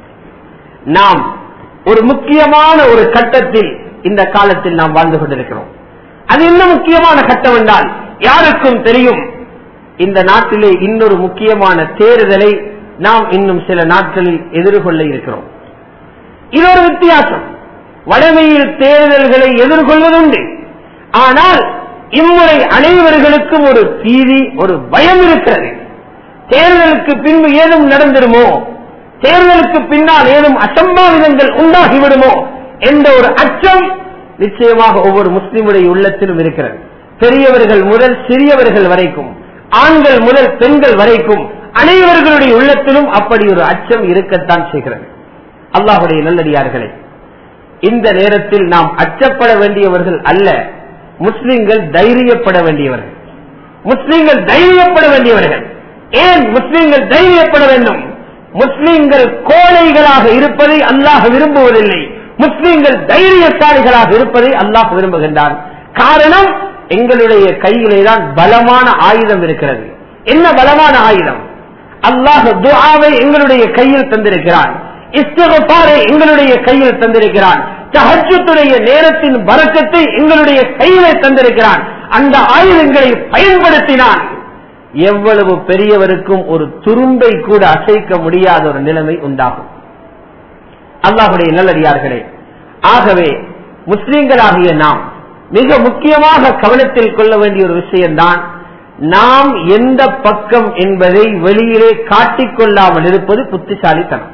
நாம் ஒரு முக்கியமான ஒரு கட்டத்தில் இந்த காலத்தில் நாம் வாழ்ந்து கொண்டிருக்கிறோம் அது என்ன முக்கியமான கட்டம் என்றால் யாருக்கும் தெரியும் இந்த நாட்டிலே இன்னொரு முக்கியமான தேர்தலை நாம் இன்னும் சில நாட்களில் எதிர்கொள்ள இருக்கிறோம் இது ஒரு வித்தியாசம் வடமையில் தேர்தல்களை எதிர்கொள்வதுண்டு ஆனால் இம்முறை அனைவர்களுக்கும் ஒரு பீதி ஒரு பயம் இருக்கிறது தேர்தலுக்கு பின்பு ஏதும் நடந்துருமோ தேர்தலுக்கு பின்னால் ஏதும் அசம்பாவிதங்கள் உண்டாகிவிடுமோ என்ற ஒரு அச்சம் நிச்சயமாக ஒவ்வொரு முஸ்லிமுடைய உள்ளத்திலும் இருக்கிறது பெரியவர்கள் முதல் சிறியவர்கள் வரைக்கும் ஆண்கள் முதல் பெண்கள் வரைக்கும் அனைவர்களுடைய உள்ளத்திலும் அப்படி ஒரு அச்சம் இருக்கத்தான் செய்கிறது அல்லாஹுடைய நல்லடியார்களே இந்த நேரத்தில் நாம் அச்சப்பட வேண்டியவர்கள் அல்ல முஸ்லிம்கள் தைரியப்பட வேண்டியவர்கள் முஸ்லிம்கள் தைரியப்பட வேண்டியவர்கள் ஏன் முஸ்லிம்கள் தைரியப்பட வேண்டும் முஸ்லிம்கள் கோழைகளாக இருப்பதை அல்லாஹ் விரும்புவதில்லை முஸ்லிம்கள் தைரியசாலிகளாக இருப்பதை அல்லாஹ் விரும்புகின்றான் காரணம் எங்களுடைய கையிலே தான் பலமான ஆயுதம் இருக்கிறது என்ன பலமான ஆயுதம் அல்லாஹ் துஆவை எங்களுடைய கையில் தந்திருக்கிறான் இஸ்திகபாரை எங்களுடைய கையில் தந்திருக்கிறான் தஹஜ்ஜுடைய நேரத்தின் பறக்கத்தை எங்களுடைய கையிலே தந்திருக்கிறான் அந்த ஆயுதங்களை பயன்படுத்தினான் எவ்வளவு பெரியவருக்கும் ஒரு துரும்பை கூட அசைக்க முடியாத ஒரு நிலைமை உண்டாகும் அல்லாஹுடைய நல்லடியார்களே ஆகவே முஸ்லிம்களாகிய நாம் மிக முக்கியமாக கவனத்தில் கொள்ள வேண்டிய ஒரு விஷயம்தான் நாம் எந்த பக்கம் என்பதை வெளியிலே காட்டிக்கொள்ளாமல் இருப்பது புத்திசாலித்தனம்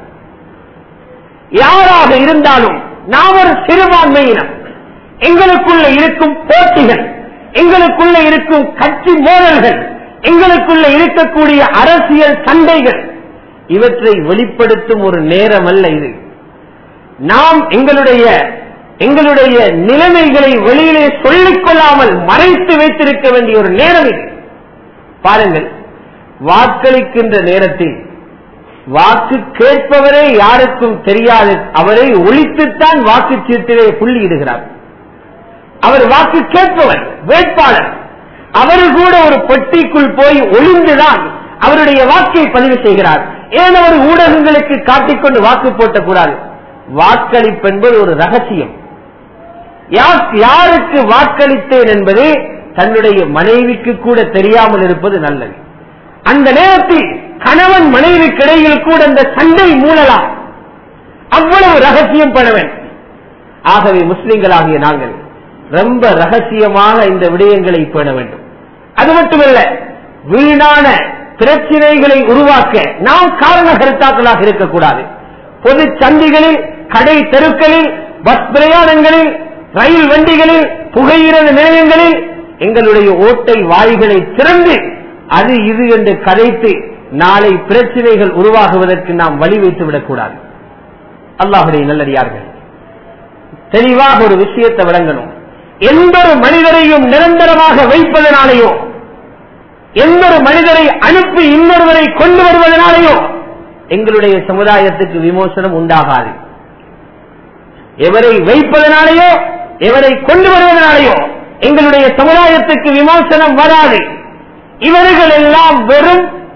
யாராக இருந்தாலும் நாம் ஒரு சிறுபான்மையினம் எங்களுக்குள்ள இருக்கும் போட்டிகள் எங்களுக்குள்ள இருக்கும் கட்சி மோதல்கள் எங்களுக்குள்ள இருக்கக்கூடிய அரசியல் சண்டைகள் இவற்றை வெளிப்படுத்தும் ஒரு நேரம் அல்ல இது நாம் எங்களுடைய எங்களுடைய நிலைமைகளை வெளியிலே சொல்லிக் கொள்ளாமல் மறைத்து வைத்திருக்க வேண்டிய ஒரு நேரம் இது பாருங்கள் வாக்களிக்கின்ற நேரத்தில் வாக்கு கேட்பவரே யாருக்கும் தெரியாது அவரை ஒழித்துத்தான் வாக்குச்சீட்டிலே புள்ளியிடுகிறார் அவர் வாக்கு கேட்பவர் வேட்பாளர் அவர் கூட ஒரு பெட்டிக்குள் போய் ஒளிந்துதான் அவருடைய வாக்கை பதிவு செய்கிறார் ஏன் அவர் ஊடகங்களுக்கு காட்டிக்கொண்டு வாக்கு போட்டக்கூடாது வாக்களிப்பு என்பது ஒரு ரகசியம் யாருக்கு வாக்களித்தேன் என்பது தன்னுடைய மனைவிக்கு கூட தெரியாமல் இருப்பது நல்லது அந்த நேரத்தில் கணவன் மனைவி கிடையில் கூட அந்த சண்டை மூழலாம் அவ்வளவு ரகசியம் பண்ண வேண்டும் ஆகவே முஸ்லிம்களாகிய நாங்கள் ரொம்ப ரகசியமாக இந்த விடயங்களை பேண வேண்டும் அது மட்டுமல்ல வீணான பிரச்சனைகளை உருவாக்க நாம் காரண கருத்தாக்களாக இருக்கக்கூடாது பொது சந்திகளில் கடை தெருக்களில் பஸ் பிரயாணங்களில் ரயில் வண்டிகளில் புகையிரத நிலையங்களில் எங்களுடைய ஓட்டை வாய்களை திறந்து அது இது என்று கதைத்து நாளை பிரச்சனைகள் உருவாகுவதற்கு நாம் வழி வைத்து விடக்கூடாது அல்லாஹுடைய நல்லடியார்கள் தெளிவாக ஒரு விஷயத்தை விளங்கணும் எந்த ஒரு மனிதரையும் நிரந்தரமாக வைப்பதனாலேயோ எந்த ஒரு மனிதரை அனுப்பி இன்னொருவரை கொண்டு வருவதனாலேயோ எங்களுடைய சமுதாயத்துக்கு விமோசனம் உண்டாகாது எவரை வைப்பதனாலேயோ எவரை கொண்டு வருவதனாலேயோ எங்களுடைய சமுதாயத்துக்கு விமோசனம் வராது இவர்கள் எல்லாம் வெறும்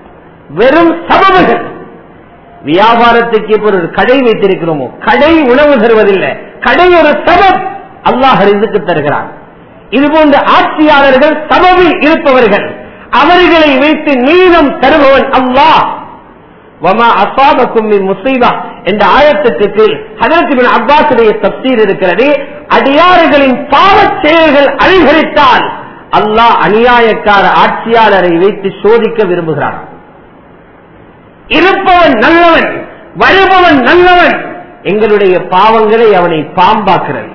வெறும் சபபுகள் வியாபாரத்துக்கு இப்ப ஒரு கடை வைத்திருக்கிறோமோ கடை உணவு தருவதில்லை கடை ஒரு சபப் அல்லாஹ் ரிசுக்கு தருகிறான் இது போன்ற ஆட்சியாளர்கள் சபபில் இருப்பவர்கள் அவர்களை வைத்து நீளம் தருபவன் அல்லாஹ் வமா அசாபக்கும் மின் முசீபா என்ற ஆயத்துக்கு ஹதரத் அப்பாசுடைய தப்சீர் இருக்கிறது அடியாறுகளின் பாவச் செயல்கள் அதிகரித்தால் அல்லாஹ் அநியாயக்கார ஆட்சியாளரை வைத்து சோதிக்க விரும்புகிறான் இருப்பவன் நல்லவன் வருபவன் நல்லவன் எங்களுடைய பாவங்களை அவனை பாம்பாக்குறது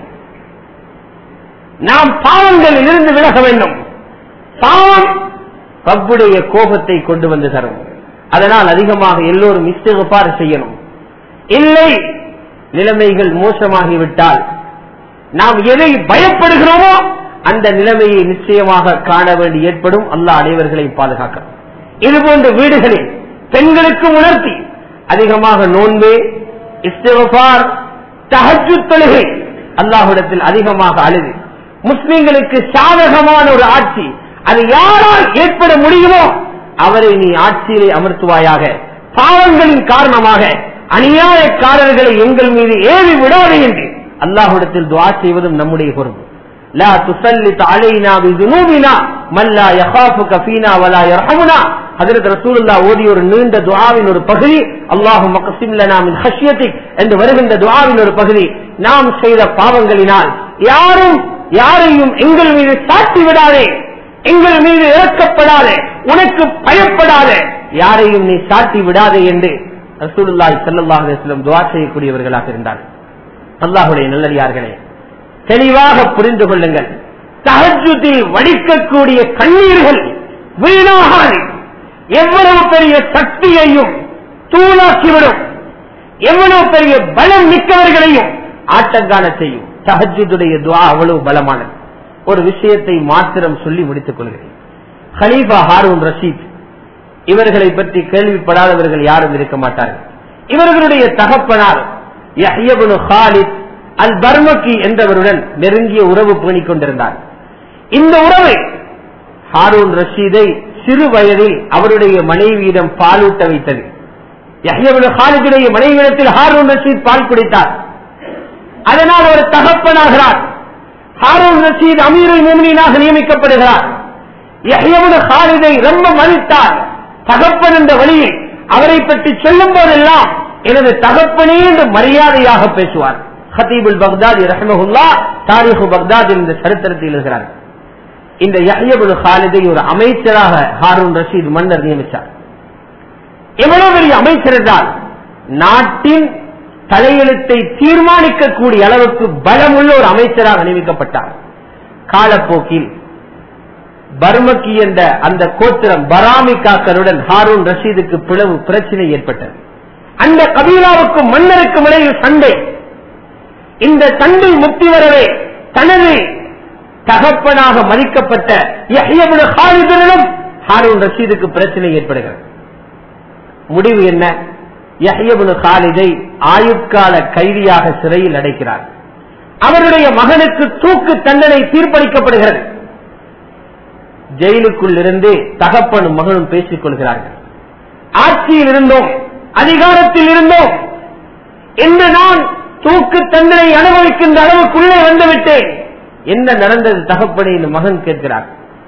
நாம் பாவங்களில் இருந்து விலக வேண்டும் பாவம் ரப்புடைய கோபத்தை கொண்டு வந்து தரும் அதனால் அதிகமாக எல்லோரும் இஸ்திகபார் செய்யணும் இல்லை நிலைமைகள் மோசமாகிவிட்டால் நாம் எதை பயப்படுகிறோமோ அந்த நிலைமையை நிச்சயமாக காண வேண்டி ஏற்படும் அல்லா அனைவர்களை பாதுகாக்க இதுபோன்ற வீடுகளில் பெண்களுக்கு உணர்த்தி அதிகமாக நோன்பு இஸ்திகபார் தகஜு தொழுகை அல்லாஹுடத்தில் அதிகமாக அழுது முஸ்லிம்களுக்கு சாதகமான ஒரு ஆட்சி அது யாரால் ஏற்பட முடியுமோ அவரை நீ ஆட்சியிலே அமர்த்துவாயாக பாவங்களின் காரணமாக அநியாயக்காரர்களை எங்கள் மீது ஏறி விடாதே என்று அல்லாஹுடத்தில் துவா செய்வதும் நம்முடைய பொறுப்பு لا تسلط علينا بذنوبنا من لا يخافك فينا ولا يرحمنا ஹதரத் ரசூலுல்லா ஓதிய ஒரு நீண்ட துஆவின் ஒரு பகுதி அல்லாஹு மக்சிம் லனா மின் ஹஷ்யத்திக் என்று வருகின்ற துஆவின் ஒரு பகுதி நாம் செய்த பாவங்களினால் யாரும் யாரையும் எங்கள் மீது சாட்டி விடாதே எங்கள் மீது இறக்கப்படாதே உனக்கு பயப்படாதே யாரையும் நீ சாட்டி விடாதே என்று ரசூலுல்லாஹி ஸல்லல்லாஹு அலைஹி வஸல்லம் துஆ செய்யக்கூடியவர்களாக இருந்தார் அல்லாஹ்வுடைய நல்லடியார்களே தெளிவாக புரிந்து கொள்ளுங்கள் தஹஜுதில் வடிக்கக்கூடிய கண்ணீர்கள் வீணாகாது எவ்வளவு பெரிய சக்தியையும் தூளாக்கிவிடும் எவ்வளவு பெரிய பலம் மிக்கவர்களையும் ஆட்டங்கான செய்யும் தஹஜுடைய துவா அவ்வளவு பலமானது ஒரு விஷயத்தை மாத்திரம் சொல்லி முடித்துக் கொள்கிறேன் ஹலீஃபா ஹாரூன் ரஷீத் இவர்களை பற்றி கேள்விப்படாதவர்கள் யாரும் இருக்க மாட்டார்கள் இவர்களுடைய தகப்பனார் யஹ்யபுனு ஹாலித் அல் பர்மக்கி என்பவருடன் நெருங்கிய உறவு பேணிக் கொண்டிருந்தார் இந்த உறவை ஹாரூன் ரஷீதை சிறு வயதில் அவருடைய மனைவியிடம் பாலூட்ட வைத்தது யஹ்யபுல் ஹாலிதுடைய மனைவியிடத்தில் ஹாரூன் ரஷீத் பால் குடித்தார் அதனால் அவர் தகப்பனாகிறார் ஹாரூன் ரஷீத் அமீருல் முமினாக நியமிக்கப்படுகிறார் யஹ்யபுல் ஹாலிதை ரொம்ப மதித்தார் தகப்பன் என்ற வழியில் அவரை பற்றி சொல்லும் போதெல்லாம் எனது தகப்பனே என்று மரியாதையாக பேசுவார் ஹதீபுல் பக்தாதி ரஹமஹுல்லா தாரிஹு பக்தாத் என்ற சரித்திரத்தில் எழுதுகிறார் இந்த யஹ்யபுல் ஹாலிதை ஒரு அமைச்சராக ஹாரூன் ரஷீத் மன்னர் நியமித்தார் எவ்வளவு பெரிய அமைச்சர் என்றால் நாட்டின் தலையெழுத்தை தீர்மானிக்கக்கூடிய அளவுக்கு பலமுள்ள ஒரு அமைச்சராக நியமிக்கப்பட்டார் காலப்போக்கில் பர்மக்கி என்ற அந்த கோத்திரம் பராமிகாக்களுடன் ஹாரூன் ரஷீதுக்கு பிளவு பிரச்சனை ஏற்பட்டது அந்த கபீலாவுக்கும் மன்னருக்கும் இடையில் சண்டை இந்த சண்டை முக்தி வரவே தனது தகப்பனாக மதிக்கப்பட்ட யஹ்யபுல் ஹாலிதனிடம் ஹாரூன் ரஷீதுக்கு பிரச்சனை ஏற்படுகிறது முடிவு என்ன யஹ்யபுல் ஹாலிதை ஆயுட்கால கைதியாக சிறையில் அடைக்கிறார் அவருடைய மகனுக்கு தூக்கு தண்டனை தீர்ப்பளிக்கப்படுகிறது ஜெயிலுக்குள் இருந்து தகப்பனும் மகனும் பேசிக் கொள்கிறார்கள் ஆட்சியில் இருந்தோம் அதிகாரத்தில் இருந்தோம் என்று நான் தூக்கு தண்டனை அனுபவிக்கின்ற அளவுக்குள்ளே வந்துவிட்டேன் என்ன நடந்தது தகப்பனை இந்த மகன் கேட்கிறார்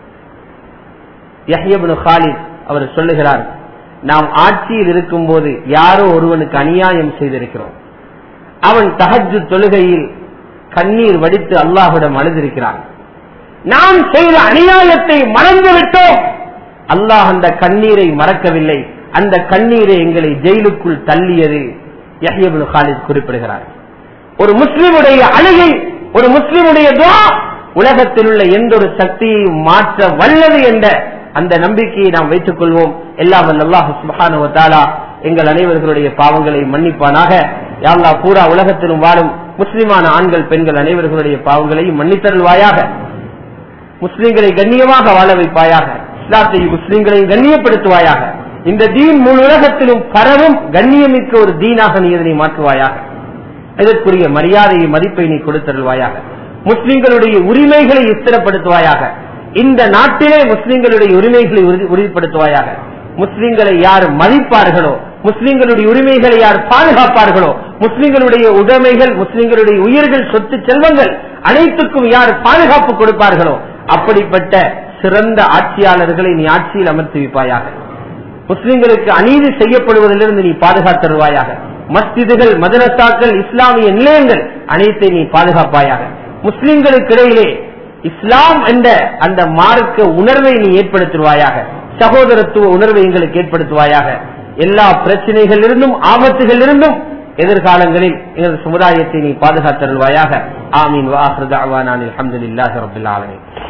யஹ்யபுல் ஹாலித் அவர் சொல்லுகிறார் நாம் ஆட்சியில் இருக்கும் போது யாரோ ஒருவனுக்கு அநியாயம் செய்திருக்கிறோம் அவன் தகஜு தொழுகையில் கண்ணீர் வடித்து அல்லாஹுடன் அழுதிருக்கிறான் நாம் செய்த அநியாயத்தை மறந்து விட்டோம் அல்லாஹ் அந்த கண்ணீரை மறக்கவில்லை அந்த கண்ணீரை எங்களை ஜெயிலுக்குள் தள்ளியது யஹ்யபுல் ஹாலித் குறிப்பிடுகிறார் ஒரு முஸ்லிமுடைய அழுகை ஒரு முஸ்லிமுடைய துவா உலகத்தில் உள்ள எந்த ஒரு சக்தியையும் மாற்ற வல்லது என்ற அந்த நம்பிக்கையை நாம் வைத்துக் கொள்வோம் எல்லாம் அல்லாஹு சுபஹானுவத்தாலா எங்கள் அனைவர்களுடைய பாவங்களை மன்னிப்பானாக யாழ்லா பூரா உலகத்திலும் வாழும் முஸ்லிமான ஆண்கள் பெண்கள் அனைவர்களுடைய பாவங்களையும் மன்னித்தருள்வாயாக முஸ்லிம்களை கண்ணியமாக வாழ வைப்பாயாக இஸ்லாத்தையும் முஸ்லிம்களையும் கண்ணியப்படுத்துவாயாக இந்த தீன் முழு உலகத்திலும் பரவும் கண்ணியமிக்க ஒரு தீனாக நீ இதனை மாற்றுவாயாக இதற்குரிய மரியாதையை மதிப்பை நீ கொடுத்தருள்வாயாக முஸ்லிம்களுடைய உரிமைகளை ஸ்திரப்படுத்துவாயாக இந்த நாட்டிலே முஸ்லிம்களுடைய உரிமைகளை உறுதிப்படுத்துவாயாக முஸ்லிம்களை யார் மதிப்பார்களோ முஸ்லிம்களுடைய உரிமைகளை யார் பாதுகாப்பார்களோ முஸ்லிம்களுடைய உடைமைகள் முஸ்லிம்களுடைய உயிர்கள் சொத்து செல்வங்கள் அனைத்துக்கும் யார் பாதுகாப்பு கொடுப்பார்களோ அப்படிப்பட்ட சிறந்த ஆட்சியாளர்களை நீ ஆட்சியில் அமர்த்தி வைப்பாயாக முஸ்லிம்களுக்கு அநீதி செய்யப்படுவதிலிருந்து நீ பாதுகாத்தருவாயாக மஸ்ஜிதுகள் மதரசாக்கள் இஸ்லாமிய நிலையங்கள் அனைத்தை நீ பாதுகாப்பாயாக முஸ்லிம்களுக்கு இடையிலே இஸ்லாம் என்ற அந்த மார்க்க உணர்வை நீ ஏற்படுத்துவாயாக சகோதரத்துவ உணர்வை எங்களுக்கு ஏற்படுத்துவாயாக எல்லா பிரச்சனைகள் இருந்தும் ஆபத்துகள் இருந்தும் எதிர்காலங்களில் எங்கள் சமுதாயத்தை நீ பாதுகாத்தருள்வாயாக ஆமீன் வாஹர் தாவானில் அஹமதுல்லாஹி ரபில் ஆலமீன்